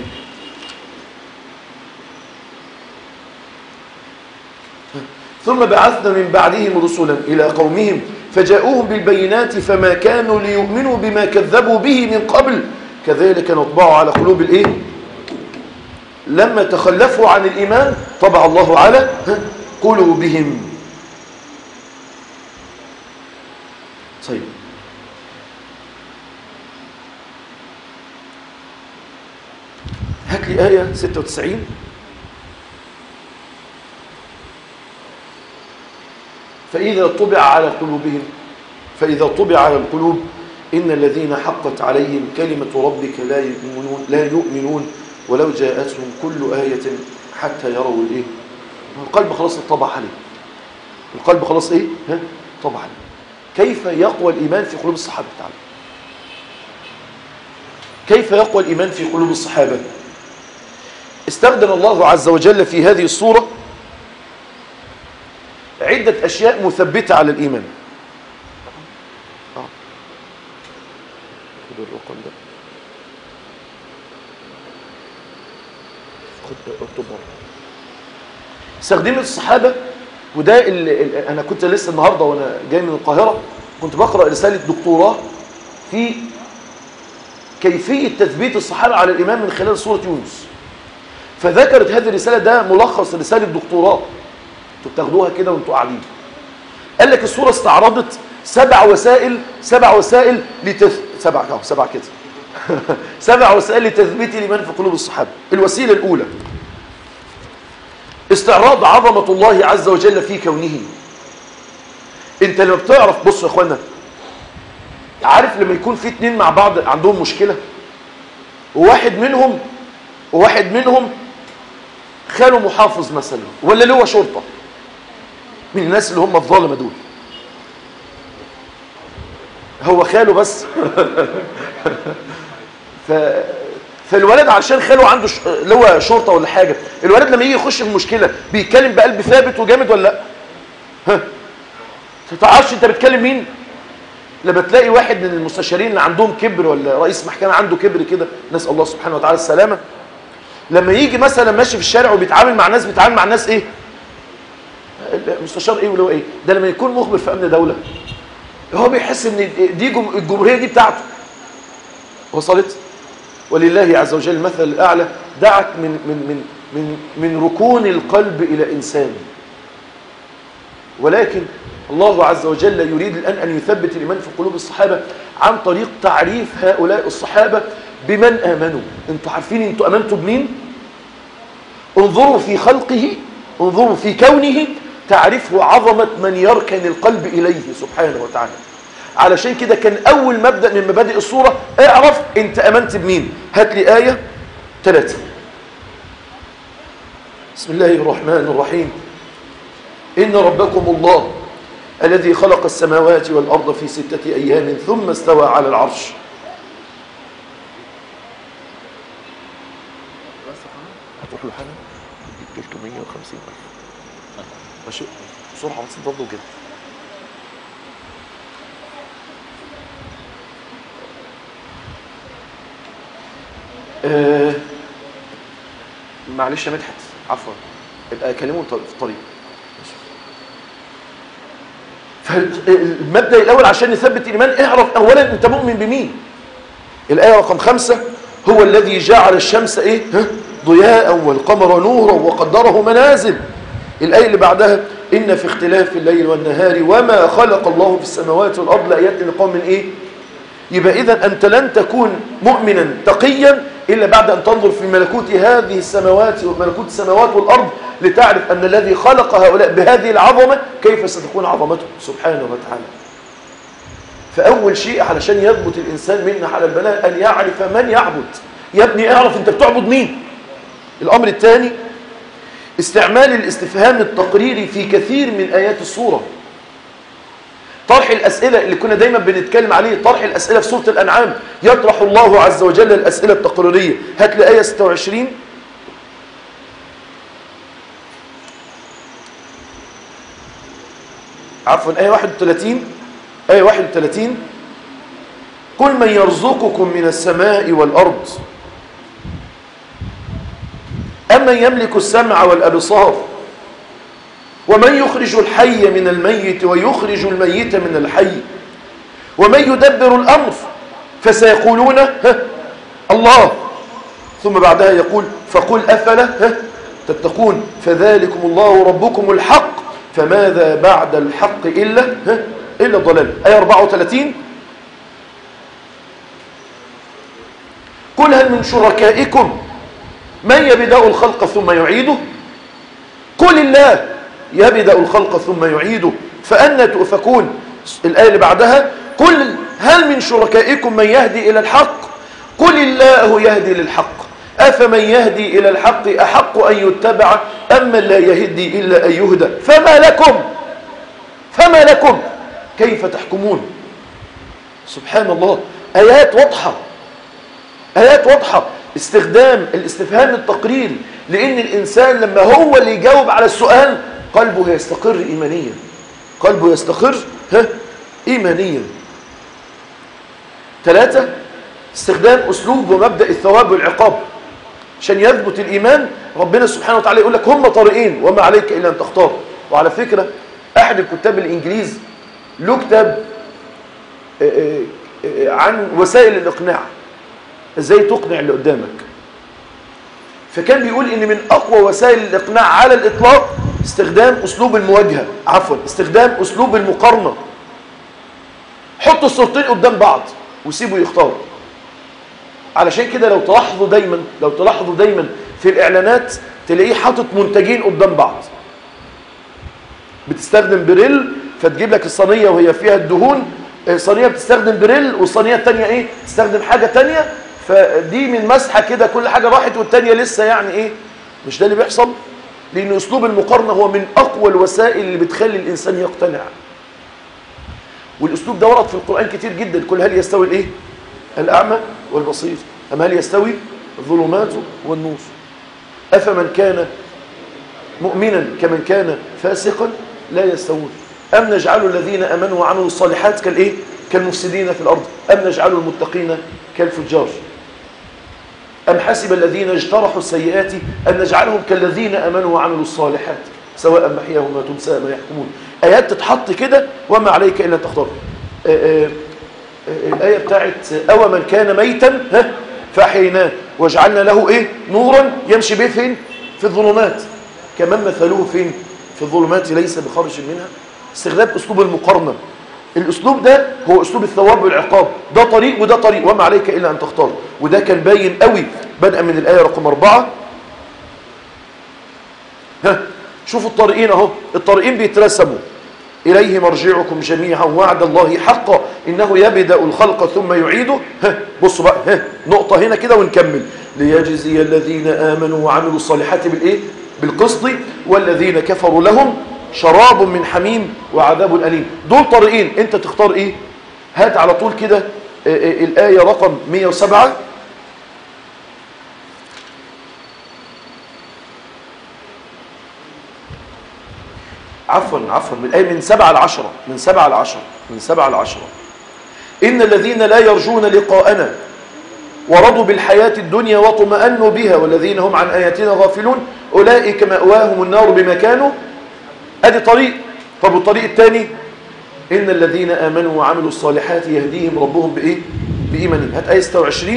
ثم بعثنا من بعدهم رسلا إلى قومهم فجاءوهم بالبينات فما كانوا ليؤمنوا بما كذبوا به من قبل كذلك نطبع على قلوب الإيه؟ لما تخلفوا عن الإيمان طبع الله على قلوبهم طيب هات لي آية 96 فإذا طبع على قلوبهم فإذا طبع على القلوب إن الذين حقت عليهم كلمة ربك لا يؤمنون, لا يؤمنون ولو جاءتهم كل آية حتى يروا الإيه القلب خلاص اتطبع عليه القلب خلاص إيه ها طبع عليه كيف يقوى الإيمان في قلوب الصحابة تعالى كيف يقوى الإيمان في قلوب الصحابة استخدم الله عز وجل في هذه الصورة عدة أشياء مثبتة على الإيمان آه. خد الرقم ده خد اكتب استخدمت الصحابة وده اللي أنا كنت لسه النهاردة وأنا جاي من القاهرة كنت بقرأ رسالة دكتوراه في كيفية تثبيت الصحابة على الإيمان من خلال سورة يونس فذكرت هذه الرسالة ده ملخص رسالة دكتوراه انتوا بتاخدوها كده وانتوا قاعدين قال لك الصورة استعرضت سبع وسائل سبع وسائل لتث... سبع اهو سبع كده سبع وسائل لتثبيت الإيمان في قلوب الصحابة الوسيلة الأولى استعراض عظمة الله عز وجل في كونه انت لما بتعرف بصوا يا اخوانا عارف لما يكون في اتنين مع بعض عندهم مشكلة وواحد منهم وواحد منهم خاله محافظ مثلا ولا اللي هو شرطة من الناس اللي هم الظالمة دول هو خاله بس ف... فالولد عشان خاله عنده ش... اللي هو شرطة ولا حاجة الولد لما يجي يخش في مشكلة بيتكلم بقلب ثابت وجامد ولا لا ها تعرفش انت بتكلم مين لما تلاقي واحد من المستشارين اللي عندهم كبر ولا رئيس محكمة عنده كبر كده نسأل الله سبحانه وتعالى السلامة لما يجي مثلا ماشي في الشارع وبيتعامل مع ناس بيتعامل مع ناس ايه مستشار ايه ولا ايه ده لما يكون مخبر في امن دولة هو بيحس ان دي جم... الجمهورية دي بتاعته وصلت ولله عز وجل المثل الاعلى دعك من من من من من ركون القلب الى انسان ولكن الله عز وجل يريد الآن أن يثبت الإيمان في قلوب الصحابة عن طريق تعريف هؤلاء الصحابة بمن آمنوا انتوا عارفين انتوا أمنتوا بمين انظروا في خلقه انظروا في كونه تعرفوا عظمة من يركن القلب إليه سبحانه وتعالى علشان كده كان أول مبدأ من مبادئ الصورة اعرف انت أمنت بمين هات لي آية ثلاثة بسم الله الرحمن الرحيم إن ربكم الله الذي خلق السماوات والأرض في ستة أيام ثم استوى على العرش هتروح له حاجة 350 ماشي بسرعة بس برضه كده آه معلش يا مدحت عفوا ابقى كلمه في الطريق فالمبدأ الأول عشان نثبت الإيمان اعرف أولا أنت مؤمن بمين الآية رقم خمسة هو الذي جعل الشمس إيه ها؟ ضياء والقمر نورا وقدره منازل الآية اللي بعدها إن في اختلاف الليل والنهار وما خلق الله في السماوات والأرض لآيات لقوم إيه يبقى إذا أنت لن تكون مؤمنا تقيا إلا بعد أن تنظر في ملكوت هذه السماوات وملكوت السماوات والأرض لتعرف أن الذي خلق هؤلاء بهذه العظمة كيف ستكون عظمته سبحانه وتعالى فأول شيء علشان يثبت الإنسان منا على البناء أن يعرف من يعبد يا ابني اعرف أنت بتعبد مين الأمر الثاني استعمال الاستفهام التقريري في كثير من آيات الصورة طرح الأسئلة اللي كنا دايما بنتكلم عليه طرح الأسئلة في سورة الأنعام يطرح الله عز وجل الأسئلة التقريرية هات لي آية 26 عفوا آية 31 آية 31 قل من يرزقكم من السماء والأرض أمن يملك السمع والأبصار ومن يخرج الحي من الميت ويخرج الميت من الحي ومن يدبر الأمر فسيقولون ها الله ثم بعدها يقول فقل أفلا ها تتقون فذلكم الله ربكم الحق فماذا بعد الحق إلا ها إلا الضلال آية 34 قل هل من شركائكم من يبدأ الخلق ثم يعيده قل الله يبدأ الخلق ثم يعيده فأنا تؤفكون الآية اللي بعدها قل هل من شركائكم من يهدي إلى الحق قل الله يهدي للحق أفمن يهدي إلى الحق أحق أن يتبع أما لا يهدي إلا أن يهدى فما لكم فما لكم كيف تحكمون سبحان الله آيات واضحة آيات واضحة استخدام الاستفهام التقريري لأن الإنسان لما هو اللي يجاوب على السؤال قلبه يستقر إيمانيا قلبه يستقر ها إيمانيا ثلاثة استخدام أسلوب ومبدأ الثواب والعقاب عشان يثبت الإيمان ربنا سبحانه وتعالى يقول لك هم طريقين وما عليك إلا أن تختار وعلى فكرة أحد الكتاب الإنجليز له كتاب عن وسائل الإقناع إزاي تقنع اللي قدامك فكان بيقول إن من أقوى وسائل الإقناع على الإطلاق استخدام أسلوب المواجهة عفوا استخدام أسلوب المقارنة حطوا الصورتين قدام بعض وسيبوا يختاروا علشان كده لو تلاحظوا دايما لو تلاحظوا دايما في الإعلانات تلاقيه حاطط منتجين قدام بعض بتستخدم بريل فتجيب لك الصينية وهي فيها الدهون آه، صينيه بتستخدم بريل والصينيه الثانيه ايه تستخدم حاجه ثانيه فدي من مسحه كده كل حاجه راحت والثانيه لسه يعني ايه مش ده اللي بيحصل لان اسلوب المقارنه هو من اقوى الوسائل اللي بتخلي الانسان يقتنع والاسلوب ده ورد في القران كتير جدا كل هل يستوي الايه الاعمى والبصير ام هل يستوي الظلمات والنور افمن كان مؤمنا كمن كان فاسقا لا يستوون أم نجعل الذين أمنوا وعملوا الصالحات كالإيه؟ كالمفسدين في الأرض أم نجعل المتقين كالفجار أم حسب الذين اجترحوا السيئات أن نجعلهم كالذين أمنوا وعملوا الصالحات سواء محياهم وتمساء ما يحكمون آيات تتحط كده وما عليك إلا أن تختار آه، آه، آه، الآية بتاعت أو من كان ميتا ها فأحييناه وجعلنا له إيه نورا يمشي به فين في الظلمات كمان مثلوه فين في الظلمات ليس بخارج منها استخدام أسلوب المقارنة الأسلوب ده هو أسلوب الثواب والعقاب ده طريق وده طريق وما عليك إلا أن تختار وده كان باين قوي بدءا من الآية رقم أربعة ها شوفوا الطريقين أهو الطريقين بيترسموا إليه مرجعكم جميعا وعد الله حقا إنه يبدأ الخلق ثم يعيده ها بصوا بقى ها نقطة هنا كده ونكمل ليجزي الذين آمنوا وعملوا الصالحات بالإيه بالقسط والذين كفروا لهم شراب من حميم وعذاب أليم دول طريقين انت تختار ايه هات على طول كده آه، آه، الآية رقم 107 عفوا عفوا من الآية من سبعة لعشرة من سبعة لعشرة من سبعة لعشرة إن الذين لا يرجون لقاءنا ورضوا بالحياة الدنيا واطمأنوا بها والذين هم عن آياتنا غافلون أولئك مأواهم النار بما كانوا ادي طريق طب والطريق الثاني ان الذين امنوا وعملوا الصالحات يهديهم ربهم بايه بايمانهم هات ايه 26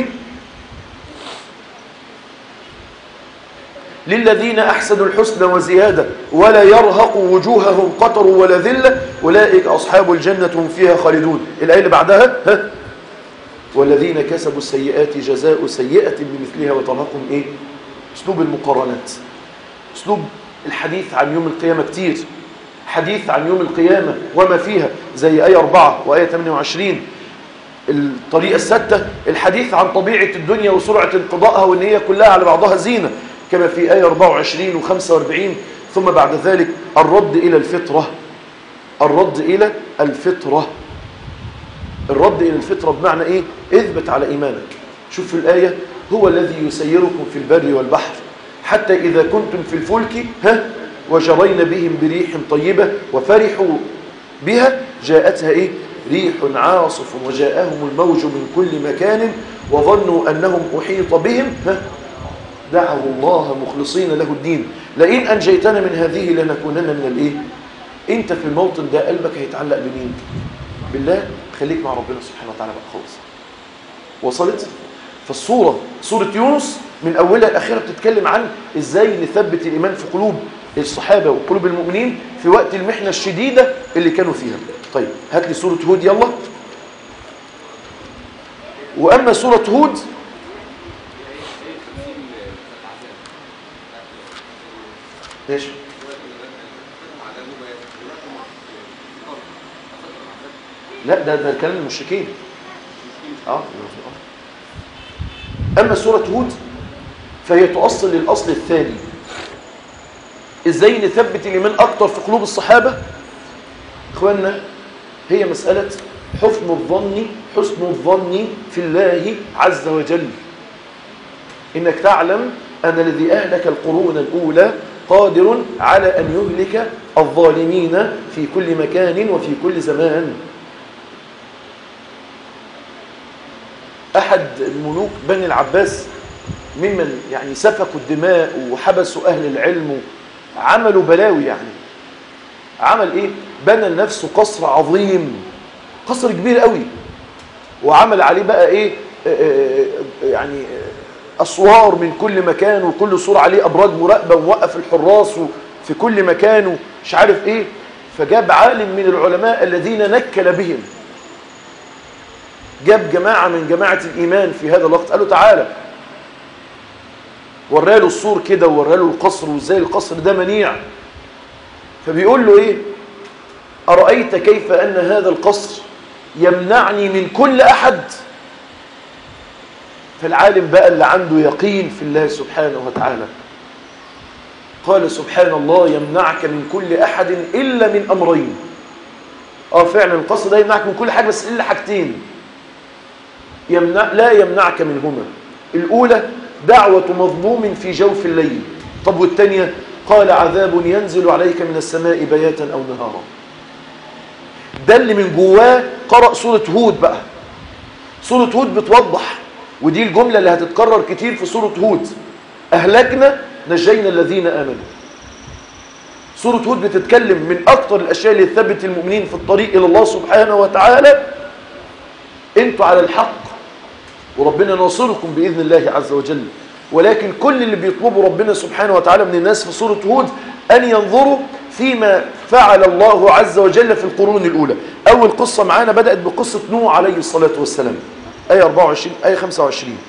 للذين احسنوا الحسنى وزياده ولا يرهق وجوههم قطر ولا ذله اولئك اصحاب الجنه هم فيها خالدون الايه اللي بعدها ها والذين كسبوا السيئات جزاء سيئه بمثلها وترهقهم ايه اسلوب المقارنات اسلوب الحديث عن يوم القيامة كتير حديث عن يوم القيامة وما فيها زي آية 4 وآية 28 الطريقة الستة الحديث عن طبيعة الدنيا وسرعة انقضائها وان هي كلها على بعضها زينة كما في آية 24 و45 ثم بعد ذلك الرد إلى الفطرة الرد إلى الفطرة الرد إلى الفطرة بمعنى إيه؟ اثبت على إيمانك شوف في الآية هو الذي يسيركم في البر والبحر حتى إذا كنتم في الفلك ها وجرين بهم بريح طيبة وفرحوا بها جاءتها إيه ريح عاصف وجاءهم الموج من كل مكان وظنوا أنهم أحيط بهم ها دعوا الله مخلصين له الدين لئن أنجيتنا من هذه لنكونن من الإيه أنت في الموطن ده قلبك هيتعلق بمين بالله خليك مع ربنا سبحانه وتعالى بقى خالص وصلت فالصورة صورة يونس من أولها لأخيرها بتتكلم عن إزاي نثبت الإيمان في قلوب الصحابة وقلوب المؤمنين في وقت المحنة الشديدة اللي كانوا فيها طيب هات لي سورة هود يلا وأما سورة هود ماشي لا ده ده كلام المشركين اه اما سوره هود فهي تؤصل للاصل الثاني ازاي نثبت الايمان اكتر في قلوب الصحابه اخواننا هي مساله حسن الظن حسن الظن في الله عز وجل انك تعلم ان الذي اهلك القرون الاولى قادر على ان يهلك الظالمين في كل مكان وفي كل زمان أحد الملوك بني العباس ممن يعني سفكوا الدماء وحبسوا أهل العلم عملوا بلاوي يعني عمل إيه؟ بنى لنفسه قصر عظيم قصر كبير قوي وعمل عليه بقى إيه آه، آه، يعني أسوار من كل مكان وكل سور عليه أبراج مراقبة ووقف الحراس في كل مكان ومش عارف إيه فجاب عالم من العلماء الذين نكل بهم جاب جماعة من جماعة الإيمان في هذا الوقت قال له تعالى وراله السور كده وراله القصر وازاي القصر ده منيع فبيقول له ايه أرأيت كيف أن هذا القصر يمنعني من كل أحد فالعالم بقى اللي عنده يقين في الله سبحانه وتعالى قال سبحان الله يمنعك من كل أحد إلا من أمرين اه فعلا القصد ده يمنعك من كل حاجة بس إلا حاجتين يمنع لا يمنعك منهما الأولى دعوة مظلوم في جوف الليل طب والثانية قال عذاب ينزل عليك من السماء بياتا أو نهارا ده اللي من جواه قرأ سورة هود بقى سورة هود بتوضح ودي الجملة اللي هتتكرر كتير في سورة هود أهلكنا نجينا الذين آمنوا سورة هود بتتكلم من أكتر الأشياء اللي تثبت المؤمنين في الطريق إلى الله سبحانه وتعالى أنتوا على الحق وربنا ناصركم بإذن الله عز وجل ولكن كل اللي بيطلبه ربنا سبحانه وتعالى من الناس في سورة هود أن ينظروا فيما فعل الله عز وجل في القرون الأولى أول قصة معانا بدأت بقصة نوح عليه الصلاة والسلام آية 24 آية 25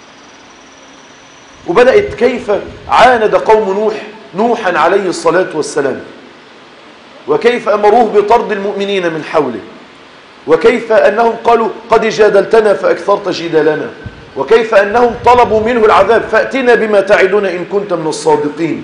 وبدأت كيف عاند قوم نوح نوحا عليه الصلاة والسلام وكيف أمروه بطرد المؤمنين من حوله وكيف أنهم قالوا قد جادلتنا فأكثرت جدالنا وكيف أنهم طلبوا منه العذاب فأتنا بما تعدنا إن كنت من الصادقين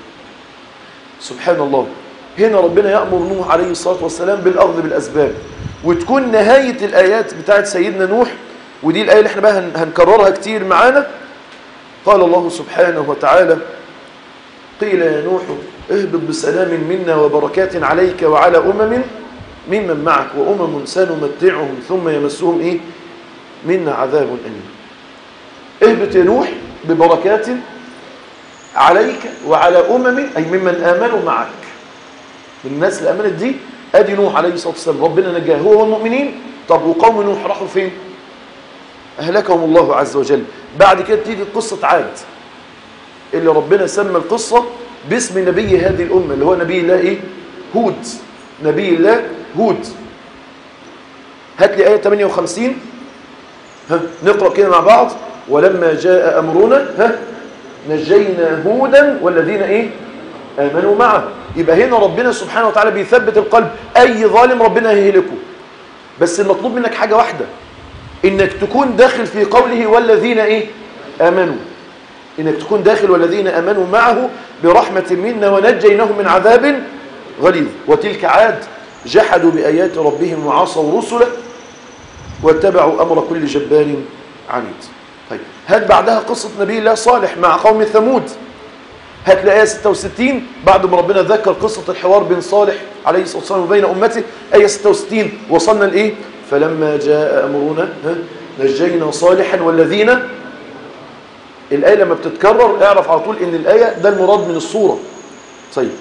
سبحان الله هنا ربنا يأمر نوح عليه الصلاة والسلام بالأخذ بالأسباب وتكون نهاية الآيات بتاعت سيدنا نوح ودي الآية اللي احنا بقى هنكررها كتير معانا قال الله سبحانه وتعالى قيل يا نوح اهبط بسلام منا وبركات عليك وعلى أمم ممن معك وأمم سنمتعهم ثم يمسهم إيه منا عذاب أليم اهبط يا نوح ببركات عليك وعلى أمم أي ممن آمنوا معك من الناس اللي آمنت دي أدي نوح عليه الصلاة والسلام ربنا نجاه هو والمؤمنين طب وقوم نوح راحوا فين أهلكهم الله عز وجل بعد كده تيجي قصة عاد اللي ربنا سمى القصة باسم نبي هذه الأمة اللي هو نبي الله إيه هود نبي الله هود هات لي آية 58 ها نقرأ كده مع بعض ولما جاء أمرنا ها نجينا هودا والذين إيه آمنوا معه يبقى هنا ربنا سبحانه وتعالى بيثبت القلب أي ظالم ربنا هيهلكه بس المطلوب منك حاجة واحدة إنك تكون داخل في قوله والذين إيه آمنوا إنك تكون داخل والذين آمنوا معه برحمة منا ونجيناهم من عذاب غليظ وتلك عاد جحدوا بآيات ربهم وعصوا رسله واتبعوا أمر كل جبار عنيد طيب هات بعدها قصة نبي الله صالح مع قوم ثمود هات لآية 66 بعد ما ربنا ذكر قصة الحوار بين صالح عليه الصلاة والسلام وبين أمته آية 66 وصلنا لإيه فلما جاء أمرنا نجينا صالحا والذين الآية لما بتتكرر اعرف على طول إن الآية ده المراد من الصورة طيب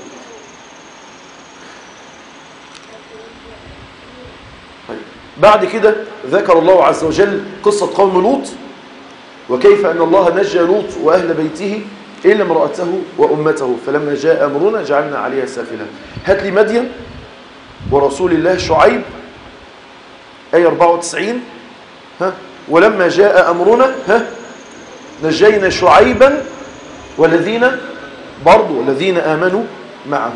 طيب بعد كده ذكر الله عز وجل قصة قوم لوط وكيف أن الله نجى لوط وأهل بيته إلا امرأته وأمته فلما جاء أمرنا جعلنا عليها سافلة هات لي مدين ورسول الله شعيب آية 94 ها ولما جاء أمرنا ها نجينا شعيبا والذين برضو الذين آمنوا معه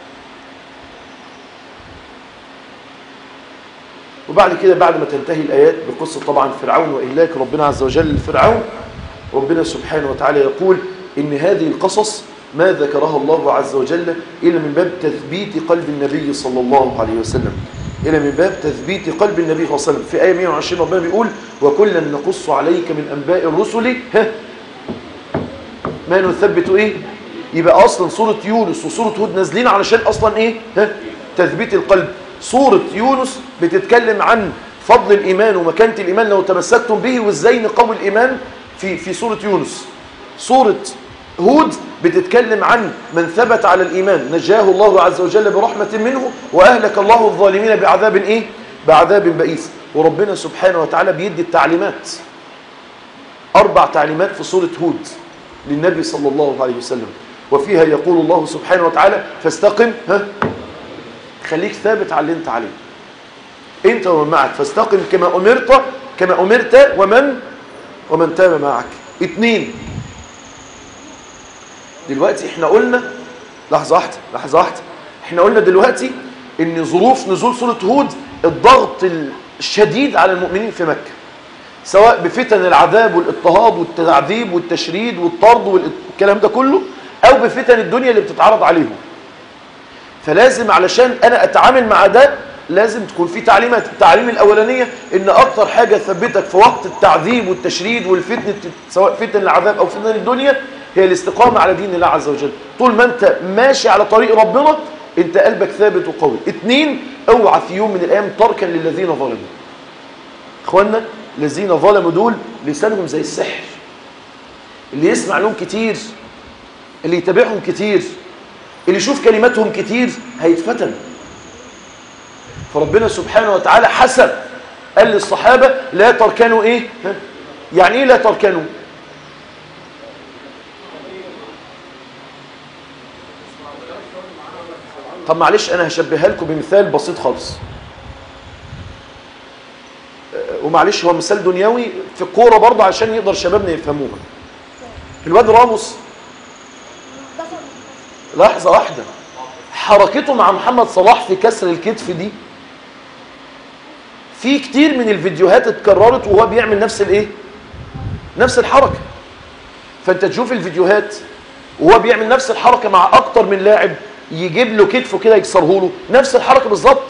وبعد كده بعد ما تنتهي الآيات بقصة طبعا فرعون وإهلاك ربنا عز وجل لفرعون ربنا سبحانه وتعالى يقول إن هذه القصص ما ذكرها الله عز وجل إلا من باب تثبيت قلب النبي صلى الله عليه وسلم إلى من باب تثبيت قلب النبي صلى الله عليه وسلم في آية 120 ربنا بيقول وكلا نقص عليك من أنباء الرسل ها ما نثبت إيه يبقى أصلا سورة يونس وسورة هود نازلين علشان أصلا إيه ها تثبيت القلب سورة يونس بتتكلم عن فضل الإيمان ومكانة الإيمان لو تمسكتم به وإزاي نقوي الإيمان في في سورة يونس سورة هود بتتكلم عن من ثبت على الإيمان نجاه الله عز وجل برحمة منه وأهلك الله الظالمين بعذاب إيه؟ بعذاب بئيس وربنا سبحانه وتعالى بيدي التعليمات أربع تعليمات في سورة هود للنبي صلى الله عليه وسلم وفيها يقول الله سبحانه وتعالى فاستقم ها خليك ثابت على اللي انت عليه انت ومن معك فاستقم كما أمرت كما أمرت ومن ومن تاب معك اتنين دلوقتي احنا قلنا لحظة واحدة لحظة واحدة احنا قلنا دلوقتي ان ظروف نزول سورة هود الضغط شديد على المؤمنين في مكة سواء بفتن العذاب والاضطهاد والتعذيب والتشريد والطرد والكلام ده كله أو بفتن الدنيا اللي بتتعرض عليهم فلازم علشان أنا أتعامل مع ده لازم تكون في تعليمات التعليم الأولانية إن أكتر حاجة تثبتك في وقت التعذيب والتشريد والفتنة سواء فتن العذاب أو فتن الدنيا هي الاستقامة على دين الله عز وجل طول ما أنت ماشي على طريق ربنا أنت قلبك ثابت وقوي اتنين اوعى في يوم من الأيام تركا للذين ظلموا اخوانا الذين ظلموا دول لسانهم زي السحر اللي يسمع لهم كتير اللي يتابعهم كتير اللي يشوف كلماتهم كتير هيتفتن فربنا سبحانه وتعالى حسب قال للصحابة لا تركنوا ايه ها؟ يعني ايه لا تركنوا طب معلش انا هشبهها لكم بمثال بسيط خالص ومعلش هو مثال دنيوي في الكوره برضه عشان يقدر شبابنا يفهموها الواد راموس لحظه واحده حركته مع محمد صلاح في كسر الكتف دي في كتير من الفيديوهات اتكررت وهو بيعمل نفس الايه نفس الحركه فانت تشوف الفيديوهات وهو بيعمل نفس الحركه مع اكتر من لاعب يجيب له كتفه كده يكسره له نفس الحركه بالظبط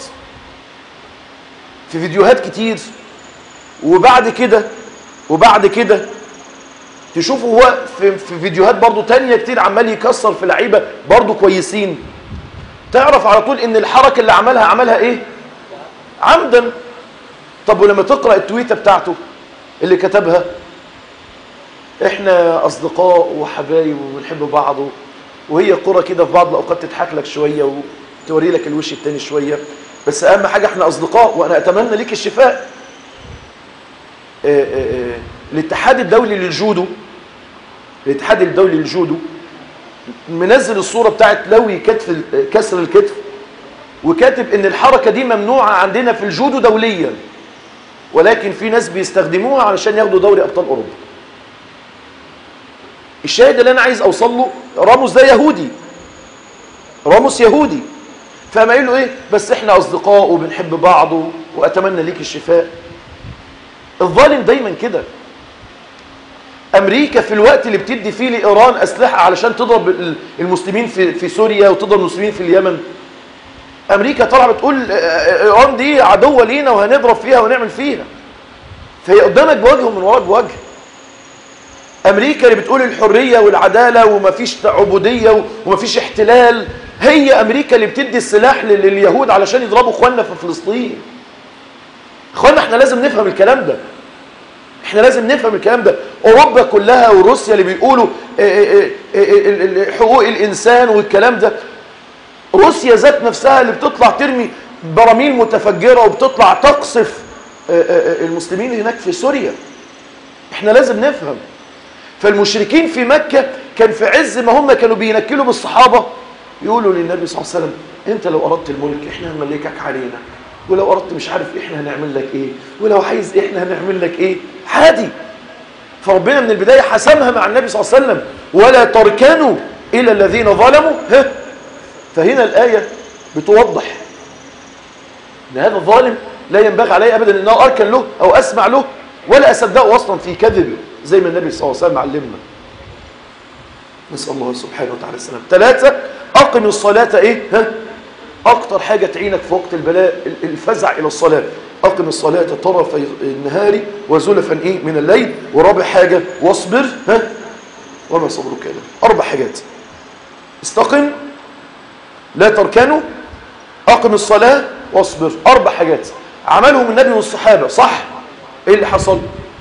في فيديوهات كتير وبعد كده وبعد كده تشوفه هو في, في فيديوهات برضو تانية كتير عمال يكسر في لعيبه برضو كويسين تعرف على طول ان الحركه اللي عملها عملها ايه عمدا طب ولما تقرا التويته بتاعته اللي كتبها احنا اصدقاء وحبايب وبنحب بعض وهي كرة كده في بعض الاوقات تضحك لك شويه وتوري لك الوش التاني شويه بس اهم حاجه احنا اصدقاء وانا اتمنى ليك الشفاء آه، آه، آه، الاتحاد الدولي للجودو الاتحاد الدولي للجودو منزل الصوره بتاعت لوي كتف ال- كسر الكتف وكاتب ان الحركه دي ممنوعه عندنا في الجودو دوليا ولكن في ناس بيستخدموها علشان ياخدوا دوري ابطال اوروبا الشاهد اللي انا عايز اوصل له راموس ده يهودي راموس يهودي فقام قايل له ايه بس احنا اصدقاء وبنحب بعض و- واتمنى ليك الشفاء الظالم دايما كده امريكا في الوقت اللي بتدي فيه لايران اسلحه علشان تضرب ال- المسلمين في في سوريا وتضرب المسلمين في اليمن امريكا طالعه بتقول آه، آه، ايران دي عدوه لينا وهنضرب فيها ونعمل فيها فهي قدامك بوجه ومن وراك بوجه امريكا اللي بتقول الحريه والعداله ومفيش عبوديه ومفيش احتلال هي امريكا اللي بتدي السلاح لل- لليهود علشان يضربوا اخواننا في فلسطين اخوانا احنا لازم نفهم الكلام ده احنا لازم نفهم الكلام ده اوروبا كلها وروسيا اللي بيقولوا اه، اه، اه، اه، اه، حقوق الانسان والكلام ده روسيا ذات نفسها اللي بتطلع ترمي براميل متفجره وبتطلع تقصف اه، اه، اه، المسلمين هناك في سوريا احنا لازم نفهم فالمشركين في مكة كان في عز ما هم كانوا بينكلوا بالصحابة يقولوا للنبي صلى الله عليه وسلم انت لو اردت الملك احنا هنملكك علينا ولو اردت مش عارف احنا هنعمل لك ايه ولو عايز احنا هنعمل لك ايه عادي فربنا من البداية حسمها مع النبي صلى الله عليه وسلم ولا تركنوا الى الذين ظلموا ها فهنا الآية بتوضح ان هذا الظالم لا ينبغي علي ابدا ان انا اركن له او اسمع له ولا اصدقه اصلا في كذبه زي ما النبي صلى الله عليه وسلم علمنا نسال الله سبحانه وتعالى السلام ثلاثه اقم الصلاه ايه ها اكتر حاجه تعينك في وقت البلاء الفزع الى الصلاه اقم الصلاه طرفي النهار وزلفا ايه من الليل ورابع حاجه واصبر ها وما صبرك الا اربع حاجات استقم لا تركنوا أقم الصلاة واصبر أربع حاجات عملهم النبي والصحابة صح إيه اللي حصل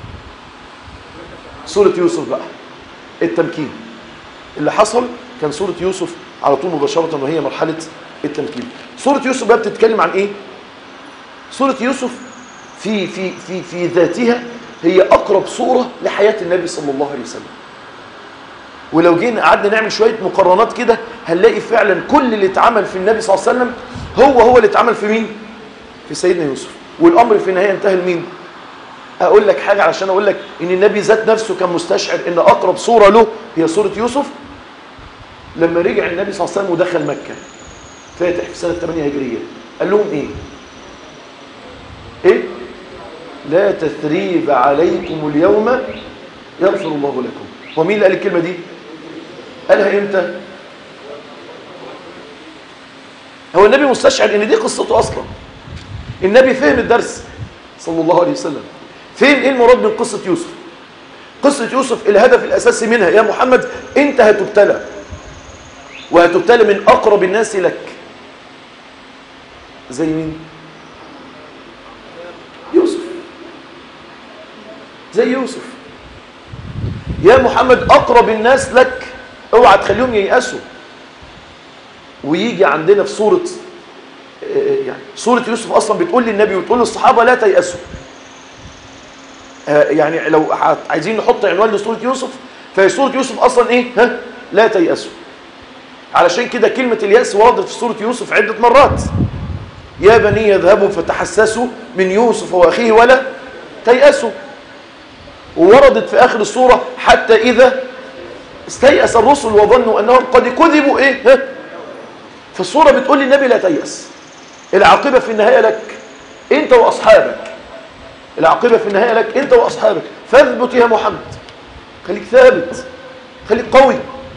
سورة يوسف بقى التمكين اللي حصل كان سورة يوسف على طول مباشرة وهي مرحلة التمكين سورة يوسف بقى بتتكلم عن إيه سورة يوسف في في في في ذاتها هي أقرب صورة لحياة النبي صلى الله عليه وسلم ولو جينا قعدنا نعمل شويه مقارنات كده هنلاقي فعلا كل اللي اتعمل في النبي صلى الله عليه وسلم هو هو اللي اتعمل في مين في سيدنا يوسف والامر في النهايه انتهى لمين اقول لك حاجه علشان اقول لك ان النبي ذات نفسه كان مستشعر ان اقرب صوره له هي صوره يوسف لما رجع النبي صلى الله عليه وسلم ودخل مكه فاتح في سنه 8 هجريه قال لهم ايه ايه لا تثريب عليكم اليوم يغفر الله لكم ومين اللي قال الكلمة دي قالها امتى هو النبي مستشعر ان دي قصته اصلا النبي فهم الدرس صلى الله عليه وسلم فهم ايه المراد من قصة يوسف قصة يوسف الهدف الاساسي منها يا محمد انت هتبتلى وهتبتلى من اقرب الناس لك زي مين يوسف زي يوسف يا محمد اقرب الناس لك اوعى تخليهم ييأسوا ويجي عندنا في سورة يعني سورة يوسف أصلا بتقول للنبي وتقول للصحابة لا تيأسوا يعني لو عايزين نحط عنوان لسورة يوسف فهي سورة يوسف أصلا إيه ها لا تيأسوا علشان كده كلمة اليأس وردت في سورة يوسف عدة مرات يا بني يذهبوا فتحسسوا من يوسف وأخيه ولا تيأسوا ووردت في آخر السورة حتى إذا استيأس الرسل وظنوا أنهم قد كذبوا إيه ها فالصورة بتقول للنبي لا تيأس العاقبة في النهاية لك انت واصحابك العاقبة في النهاية لك انت واصحابك فاثبت يا محمد خليك ثابت خليك قوي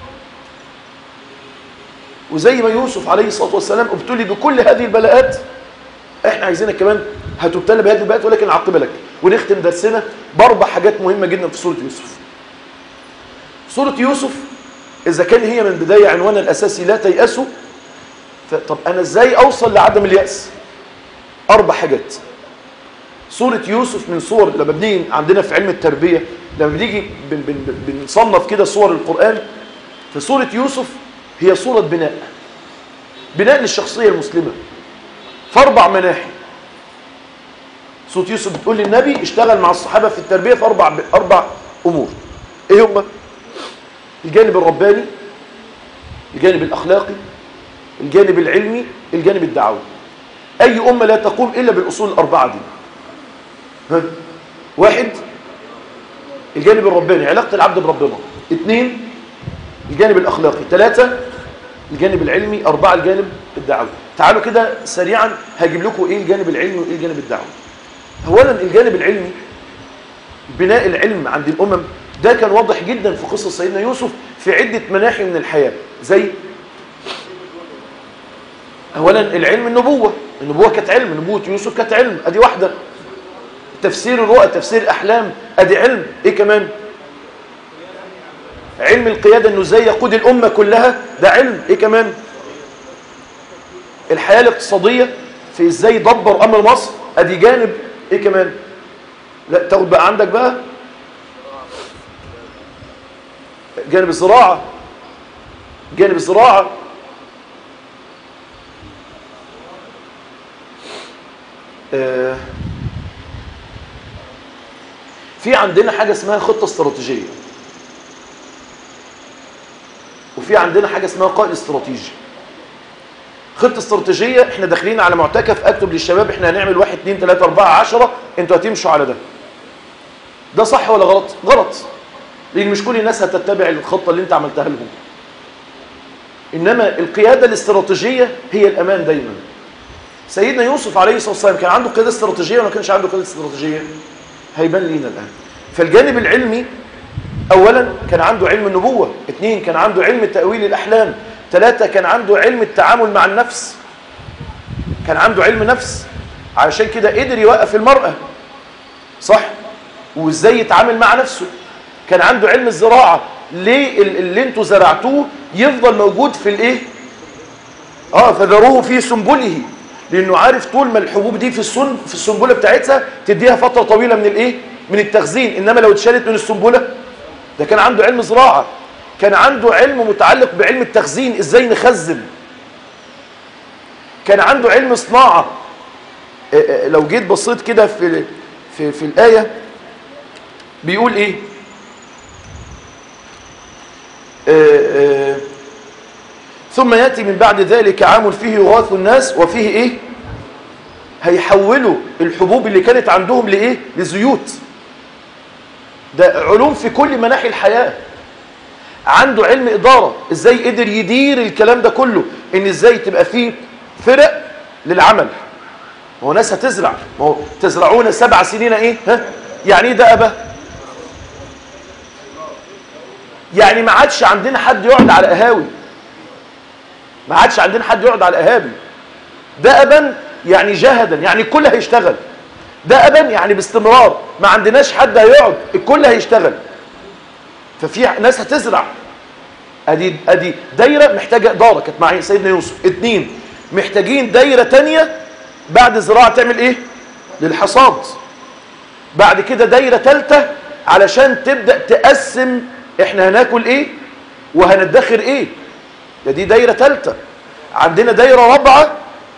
وزي ما يوسف عليه الصلاة والسلام ابتلي بكل هذه البلاءات احنا عايزينك كمان هتبتلى بهذه البلاءات ولكن العاقبة لك ونختم درسنا باربع حاجات مهمة جدا في سورة يوسف سورة يوسف إذا كان هي من بداية عنوانها الأساسي لا تيأسوا طب أنا إزاي أوصل لعدم اليأس أربع حاجات سورة يوسف من صور لما بنيجي عندنا في علم التربية لما بنيجي بن بن بنصنف كده صور القرآن فسورة يوسف هي صورة بناء بناء للشخصية المسلمة في أربع مناحي سورة يوسف بتقول للنبي اشتغل مع الصحابة في التربية في أربع, أربع أمور إيه هم؟ الجانب الرباني الجانب الأخلاقي الجانب العلمي الجانب الدعوي أي أمة لا تقوم إلا بالأصول الأربعة دي ها؟ واحد الجانب الرباني علاقة العبد بربنا اثنين الجانب الأخلاقي ثلاثة الجانب العلمي أربعة الجانب الدعوي تعالوا كده سريعا هجيب لكم إيه الجانب العلمي وإيه الجانب الدعوي أولا الجانب العلمي بناء العلم عند الأمم ده كان واضح جدا في قصة سيدنا يوسف في عدة مناحي من الحياة زي أولا العلم النبوة النبوة كانت علم نبوة يوسف كانت علم أدي واحدة تفسير الرؤى تفسير الأحلام أدي علم إيه كمان علم القيادة أنه ازاي يقود الأمة كلها ده علم إيه كمان الحياة الاقتصادية في ازاي يدبر أمر مصر أدي جانب إيه كمان لا تاخد بقى عندك بقى جانب الزراعة جانب الزراعة آه في عندنا حاجة اسمها خطة استراتيجية وفي عندنا حاجة اسمها قائد استراتيجي خطة استراتيجية احنا داخلين على معتكف اكتب للشباب احنا هنعمل واحد اتنين تلاتة اربعة عشرة انتوا هتمشوا على ده ده صح ولا غلط غلط لان مش كل الناس هتتبع الخطة اللي انت عملتها لهم انما القيادة الاستراتيجية هي الامان دايما سيدنا يوسف عليه الصلاة والسلام كان عنده قيادة استراتيجية ولا كانش عنده قيادة استراتيجية هيبان لينا الآن فالجانب العلمي أولا كان عنده علم النبوة اثنين كان عنده علم تأويل الأحلام ثلاثة كان عنده علم التعامل مع النفس كان عنده علم نفس علشان كده قدر يوقف المرأة صح وازاي يتعامل مع نفسه كان عنده علم الزراعة ليه اللي انتوا زرعتوه يفضل موجود في الايه اه فذروه في سنبله لانه عارف طول ما الحبوب دي في السن في السنبله بتاعتها تديها فتره طويله من الايه من التخزين انما لو اتشالت من السنبله ده كان عنده علم زراعه كان عنده علم متعلق بعلم التخزين ازاي نخزن كان عنده علم صناعه لو جيت بصيت كده في في في الايه بيقول ايه آآ آآ ثم يأتي من بعد ذلك عام فيه يغاث الناس وفيه ايه هيحولوا الحبوب اللي كانت عندهم لايه لزيوت ده علوم في كل مناحي الحياة عنده علم إدارة ازاي قدر يدير الكلام ده كله ان ازاي تبقى فيه فرق للعمل هو ناس هتزرع ما هو تزرعون سبع سنين ايه ها يعني ايه ده ابا يعني ما عادش عندنا حد يقعد على قهاوي ما عادش عندنا حد يقعد على قهاوي ده ابا يعني جهدا يعني الكل هيشتغل ده ابا يعني باستمرار ما عندناش حد هيقعد الكل هيشتغل ففي ناس هتزرع ادي ادي دايره محتاجه اداره كانت مع سيدنا يوسف اتنين محتاجين دايره تانية بعد الزراعه تعمل ايه للحصاد بعد كده دايره ثالثه علشان تبدا تقسم احنا هناكل ايه وهندخر ايه ده دي دايره ثالثه عندنا دايره رابعه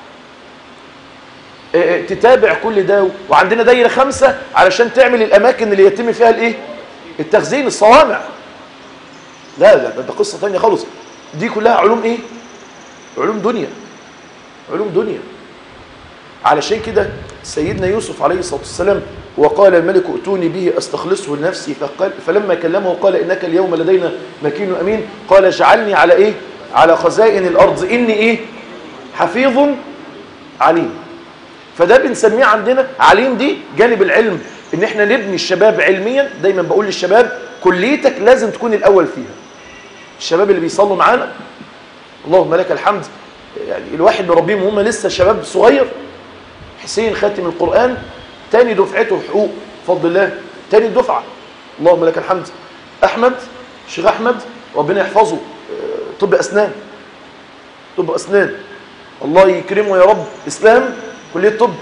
اه تتابع كل ده وعندنا دايره خمسه علشان تعمل الاماكن اللي يتم فيها الايه التخزين الصوامع لا لا ده قصة تانية خالص دي كلها علوم ايه علوم دنيا علوم دنيا علشان كده سيدنا يوسف عليه الصلاة والسلام وقال الملك ائتوني به استخلصه لنفسي فقال فلما كلمه قال انك اليوم لدينا مكين امين قال اجعلني على ايه على خزائن الارض اني ايه حفيظ عليم فده بنسميه عندنا عليم دي جانب العلم ان احنا نبني الشباب علميا دايما بقول للشباب كليتك لازم تكون الاول فيها الشباب اللي بيصلوا معانا اللهم لك الحمد يعني الواحد مربيهم وهم لسه شباب صغير حسين خاتم القرآن تاني دفعته حقوق بفضل الله تاني دفعة اللهم لك الحمد أحمد شيخ أحمد ربنا يحفظه طب أسنان طب أسنان الله يكرمه يا رب إسلام كلية طب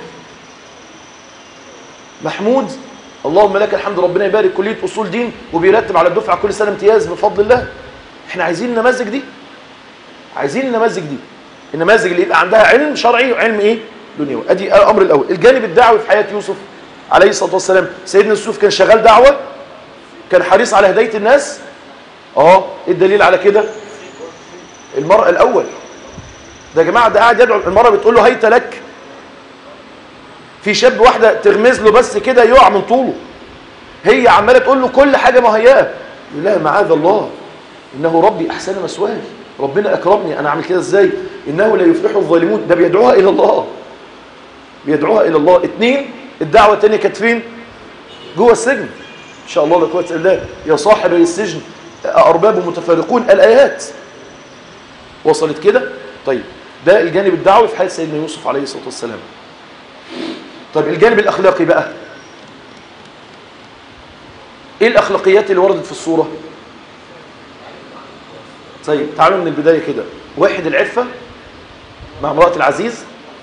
محمود اللهم لك الحمد ربنا يبارك كلية أصول دين وبيرتب على الدفعة كل سنة امتياز بفضل الله احنا عايزين النماذج دي عايزين النماذج دي النماذج اللي يبقى عندها علم شرعي وعلم ايه دنيوي ادي الامر الاول الجانب الدعوي في حياة يوسف عليه الصلاة والسلام سيدنا يوسف كان شغال دعوة كان حريص على هداية الناس اه ايه الدليل على كده المرأة الاول ده يا جماعة ده قاعد يدعو المرأة بتقول له هيت لك في شاب واحدة تغمز له بس كده يقع من طوله هي عمالة تقول له كل حاجة مهيئة يقول لها معاذ الله إنه ربي أحسن مسواي ربنا أكرمني أنا أعمل كده إزاي إنه لا يفلح الظالمون ده بيدعوها إلى الله بيدعوها إلى الله اتنين الدعوة التانية كانت فين جوه السجن إن شاء الله لا قوه إلا بالله يا صاحب السجن أرباب متفارقون الآيات وصلت كده طيب ده الجانب الدعوي في حياة سيدنا يوسف عليه الصلاة والسلام طيب الجانب الأخلاقي بقى ايه الأخلاقيات اللي وردت في الصورة طيب تعالوا من البداية كده واحد العفة مع امرأة العزيز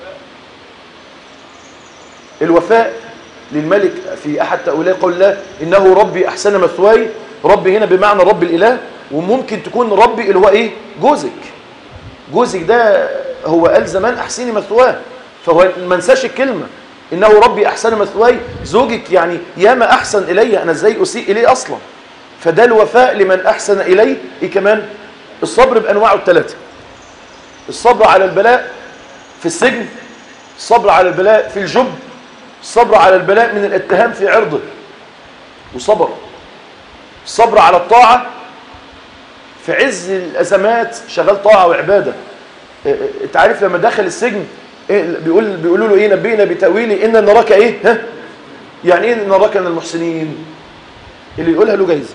الوفاء للملك في أحد تأويلات قول الله إنه ربي أحسن مثواي ربي هنا بمعنى رب الإله وممكن تكون ربي اللي هو إيه جوزك جوزك ده هو قال زمان أحسني مثواه فهو ما نساش الكلمة إنه ربي أحسن مثواي زوجك يعني ياما أحسن إلي أنا إزاي أسيء إليه أصلا فده الوفاء لمن أحسن إليه إيه كمان الصبر بأنواعه الثلاثة الصبر على البلاء في السجن الصبر على البلاء في الجب الصبر على البلاء من الاتهام في عرضه وصبر الصبر على الطاعة في عز الأزمات شغال طاعة وعبادة انت عارف لما دخل السجن إيه بيقول بيقولوا له ايه نبينا بتأويلي ان نراك ايه ها يعني ايه نراك من المحسنين اللي يقولها له جايزه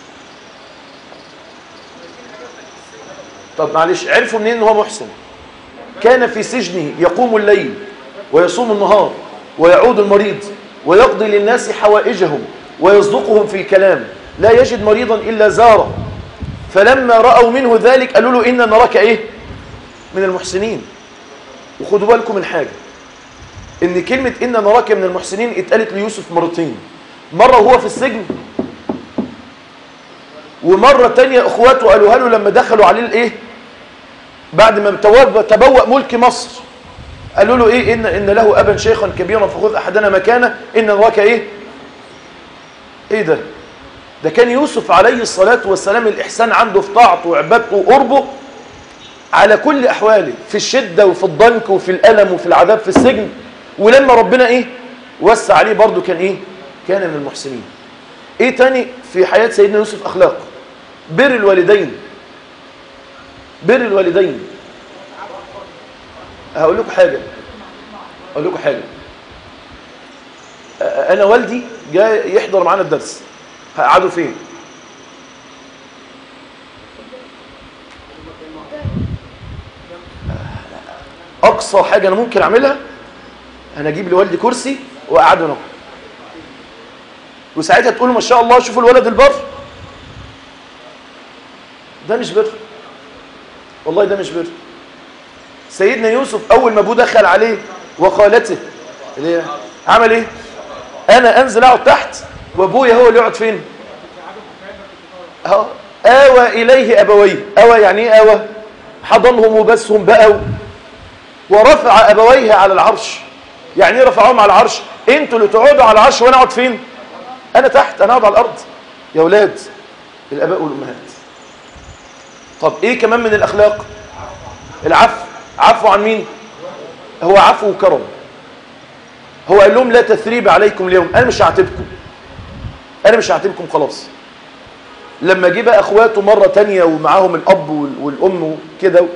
طب معلش عرفوا منين ان هو محسن كان في سجنه يقوم الليل ويصوم النهار ويعود المريض ويقضي للناس حوائجهم ويصدقهم في الكلام لا يجد مريضا إلا زاره فلما رأوا منه ذلك قالوا له إن نراك إيه من المحسنين وخدوا بالكم من حاجة إن كلمة إن نراك من المحسنين اتقالت ليوسف مرتين مرة وهو في السجن ومرة تانية اخواته قالوها له لما دخلوا عليه الايه بعد ما تبوأ ملك مصر قالوا له ايه ان ان له ابا شيخا كبيرا فخذ احدنا مكانه ان نراك ايه ايه ده ده كان يوسف عليه الصلاة والسلام الإحسان عنده في طاعته وعبادته وقربه على كل أحواله في الشدة وفي الضنك وفي الألم وفي العذاب في السجن ولما ربنا إيه وسع عليه برضه كان إيه كان من المحسنين إيه تاني في حياة سيدنا يوسف أخلاق بر الوالدين بر الوالدين هقول لكم حاجة اقول لكم حاجه آه، انا والدي جاي يحضر معانا الدرس هقعدوا فين اقصى حاجه انا ممكن اعملها انا اجيب لوالدي كرسي واقعده هنا وساعتها تقول ما شاء الله شوفوا الولد البر ده مش بر والله ده مش بر سيدنا يوسف اول ما ابوه دخل عليه وخالته اللي هي عمل ايه انا انزل اقعد تحت وابويا هو اللي يقعد فين اه اوى اليه ابويه اوى يعني ايه اوى حضنهم وبسهم بقوا ورفع ابويه على العرش يعني ايه رفعهم على العرش انتوا اللي تقعدوا على العرش وانا اقعد فين انا تحت انا اقعد على الارض يا اولاد الاباء والامهات طب ايه كمان من الاخلاق العفو عفو عن مين هو عفو وكرم هو قال لهم لا تثريب عليكم اليوم انا مش هعاتبكم انا مش هعاتبكم خلاص لما جه بقى اخواته مره تانية ومعاهم الاب وال- والام وكده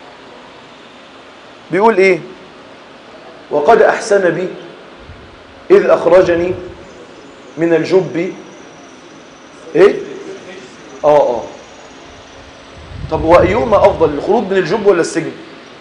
بيقول ايه وقد احسن بي اذ اخرجني من الجب ايه اه اه طب وايهما افضل الخروج من الجب ولا السجن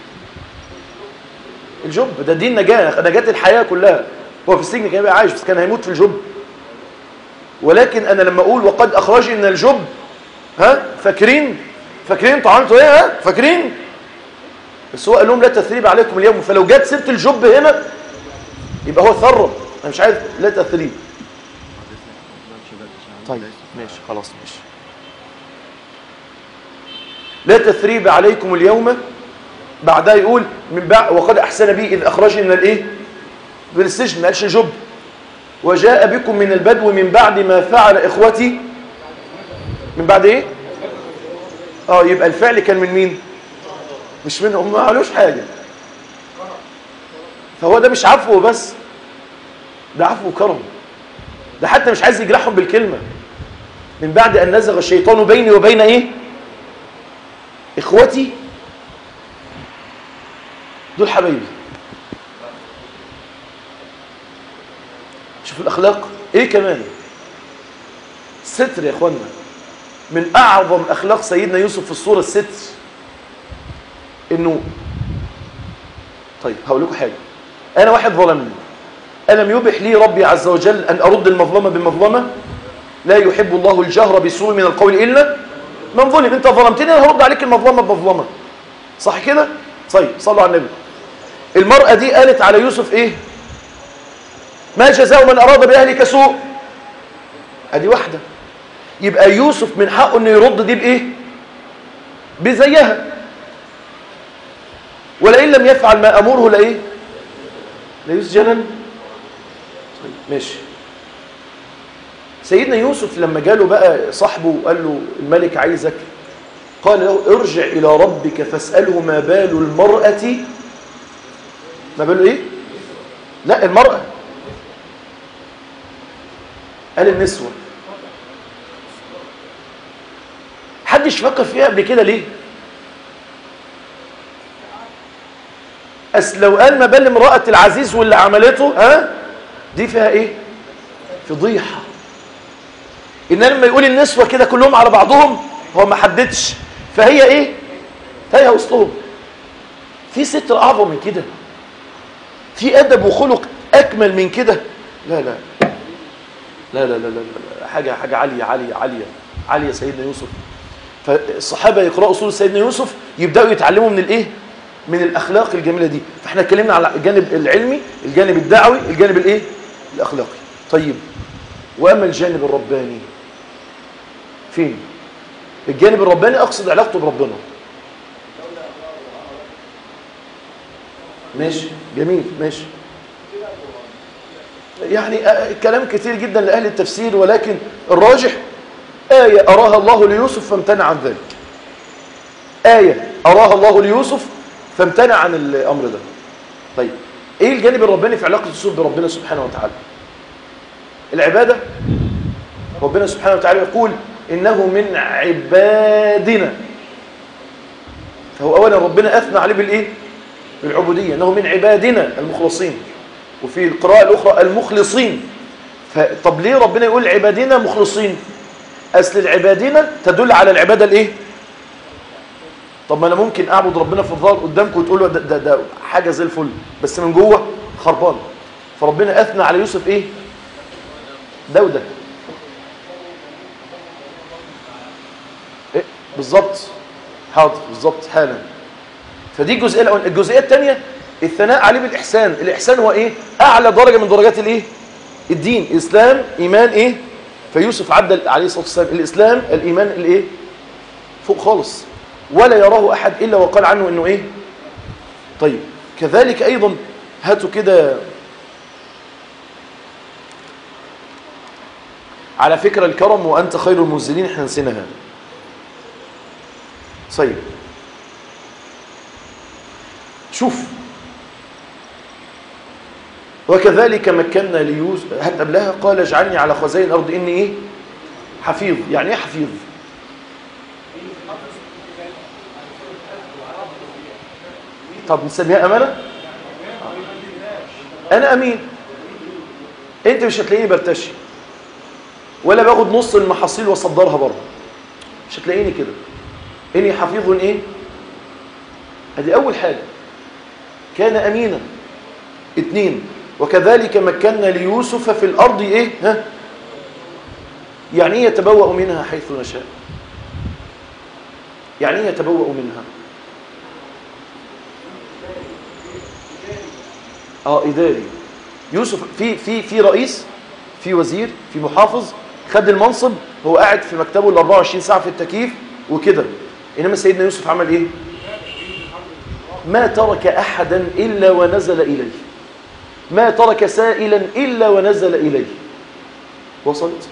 الجب ده دي النجاه نجاه الحياه كلها هو في السجن كان يبقى عايش بس كان هيموت في الجب ولكن انا لما اقول وقد اخرجني من الجب ها فاكرين فاكرين انتوا عملتوا ايه ها فاكرين بس هو قال لهم لا تثريب عليكم اليوم فلو جت سيره الجب هنا يبقى هو ثرب انا مش عايز لا تثريب طيب ماشي خلاص ماشي لا تثريب عليكم اليوم بعدها يقول من بعد وقد احسن بي اذ اخرجني من الايه من السجن ما قالش جب وجاء بكم من البدو من بعد ما فعل اخوتي من بعد ايه اه يبقى الفعل كان من مين مش منهم ما عملوش حاجه فهو ده مش عفو بس ده عفو وكرم ده حتى مش عايز يجرحهم بالكلمه من بعد ان نزغ الشيطان بيني وبين ايه اخوتي دول حبايبي شوف الاخلاق ايه كمان ستر يا اخوانا من اعظم اخلاق سيدنا يوسف في الصوره الستر انه طيب هقول لكم حاجه انا واحد ظلمني الم يبح لي ربي عز وجل ان ارد المظلمه بمظلمه لا يحب الله الجهر بسوء من القول الا من ظلم انت ظلمتني انا هرد عليك المظلمه بمظلمه صح كده طيب صلوا على النبي المراه دي قالت على يوسف ايه ما جزاء من اراد باهلك سوء ادي واحده يبقى يوسف من حقه انه يرد دي بايه بزيها ولئن لم يفعل ما امره لايه ليسجنا طيب ماشي سيدنا يوسف لما جاله بقى صاحبه وقال له الملك عايزك قال له ارجع الى ربك فاساله ما بال المراه ما باله ايه لا المراه قال النسوه حدش فكر فيها قبل كده ليه أس لو قال ما بال امرأة العزيز واللي عملته ها دي فيها ايه فضيحة إن لما يقول النسوة كده كلهم على بعضهم هو ما حددش فهي ايه تايهة وسطهم في ستر أعظم من كده في أدب وخلق أكمل من كده لا لا لا لا لا لا, لا. حاجة حاجة عالية عالية عالية عالية سيدنا يوسف فالصحابة يقرأوا سورة سيدنا يوسف يبدأوا يتعلموا من الايه من الاخلاق الجميله دي فاحنا اتكلمنا على الجانب العلمي الجانب الدعوي الجانب الايه الاخلاقي طيب واما الجانب الرباني فين الجانب الرباني اقصد علاقته بربنا ماشي جميل ماشي يعني كلام كثير جدا لأهل التفسير ولكن الراجح آية أراها الله ليوسف فامتنع عن ذلك آية أراها الله ليوسف فامتنع عن الأمر ده طيب إيه الجانب الرباني في علاقة يوسف بربنا سبحانه وتعالى العبادة ربنا سبحانه وتعالى يقول إنه من عبادنا فهو أولا ربنا أثنى عليه بالإيه بالعبودية إنه من عبادنا المخلصين وفي القراءة الأخرى المخلصين طب ليه ربنا يقول عبادنا مخلصين أصل العبادنا تدل على العبادة الإيه طب ما أنا ممكن أعبد ربنا في الظاهر قدامكم وتقولوا ده, ده, ده حاجة زي الفل بس من جوه خربان فربنا أثنى على يوسف إيه ده وده إيه بالظبط حاضر بالظبط حالا فدي الجزئيه الاولى الجزئيه الثانيه الثناء عليه بالاحسان الاحسان هو ايه اعلى درجه من درجات الايه الدين اسلام ايمان ايه فيوسف عدى عليه الصلاه والسلام الاسلام الايمان الايه فوق خالص ولا يراه احد الا وقال عنه انه ايه طيب كذلك ايضا هاتوا كده على فكره الكرم وانت خير المنزلين احنا نسيناها طيب شوف وكذلك مكنا ليوسف هات قبلها قال اجعلني على خزائن الارض اني ايه حفيظ يعني ايه حفيظ طب نسميها امانه انا امين انت مش هتلاقيني برتشي ولا باخد نص المحاصيل واصدرها بره مش هتلاقيني كده اني حفيظ ايه ادي اول حاجه كان امينا اثنين وكذلك مكنا ليوسف في الارض ايه ها يعني ايه يتبوأ منها حيث نشاء يعني ايه يتبوأ منها اه اداري يوسف في في في رئيس في وزير في محافظ خد المنصب هو قاعد في مكتبه ال 24 ساعه في التكييف وكده انما سيدنا يوسف عمل ايه ما ترك احدا الا ونزل اليه ما ترك سائلا الا ونزل اليه وصلت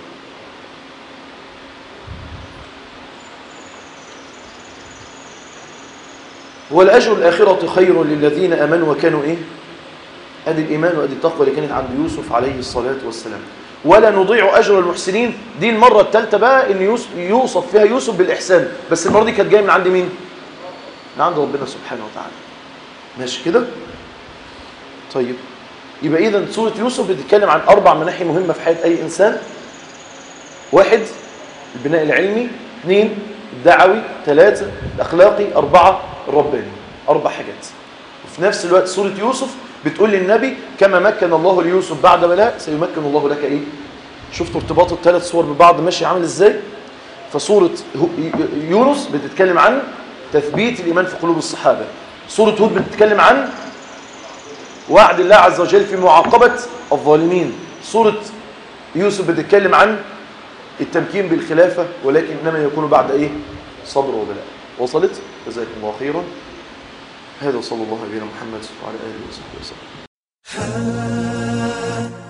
والاجر الاخره خير للذين امنوا وكانوا ايه ادي الايمان وادي التقوى اللي كانت عند يوسف عليه الصلاه والسلام ولا نضيع اجر المحسنين دي المره الثالثه بقى ان يوسف يوصف فيها يوسف بالاحسان بس المره دي كانت جايه من عند مين من عند ربنا سبحانه وتعالى ماشي كده طيب يبقى اذا سوره يوسف بتتكلم عن اربع مناحي مهمه في حياه اي انسان واحد البناء العلمي اثنين الدعوي ثلاثه الاخلاقي اربعه الرباني اربع حاجات وفي نفس الوقت سوره يوسف بتقول للنبي كما مكن الله ليوسف بعد بلاء سيمكن الله لك ايه شفتوا ارتباط الثلاث صور ببعض ماشي عامل ازاي فسوره يونس بتتكلم عن تثبيت الايمان في قلوب الصحابه سوره هود بتتكلم عن وعد الله عز وجل في معاقبه الظالمين سوره يوسف بتتكلم عن التمكين بالخلافه ولكن انما يكون بعد ايه صبر وبلاء وصلت جزاكم الله خيرا هذا صلى الله عليه محمد وعلى اله وصحبه وسلم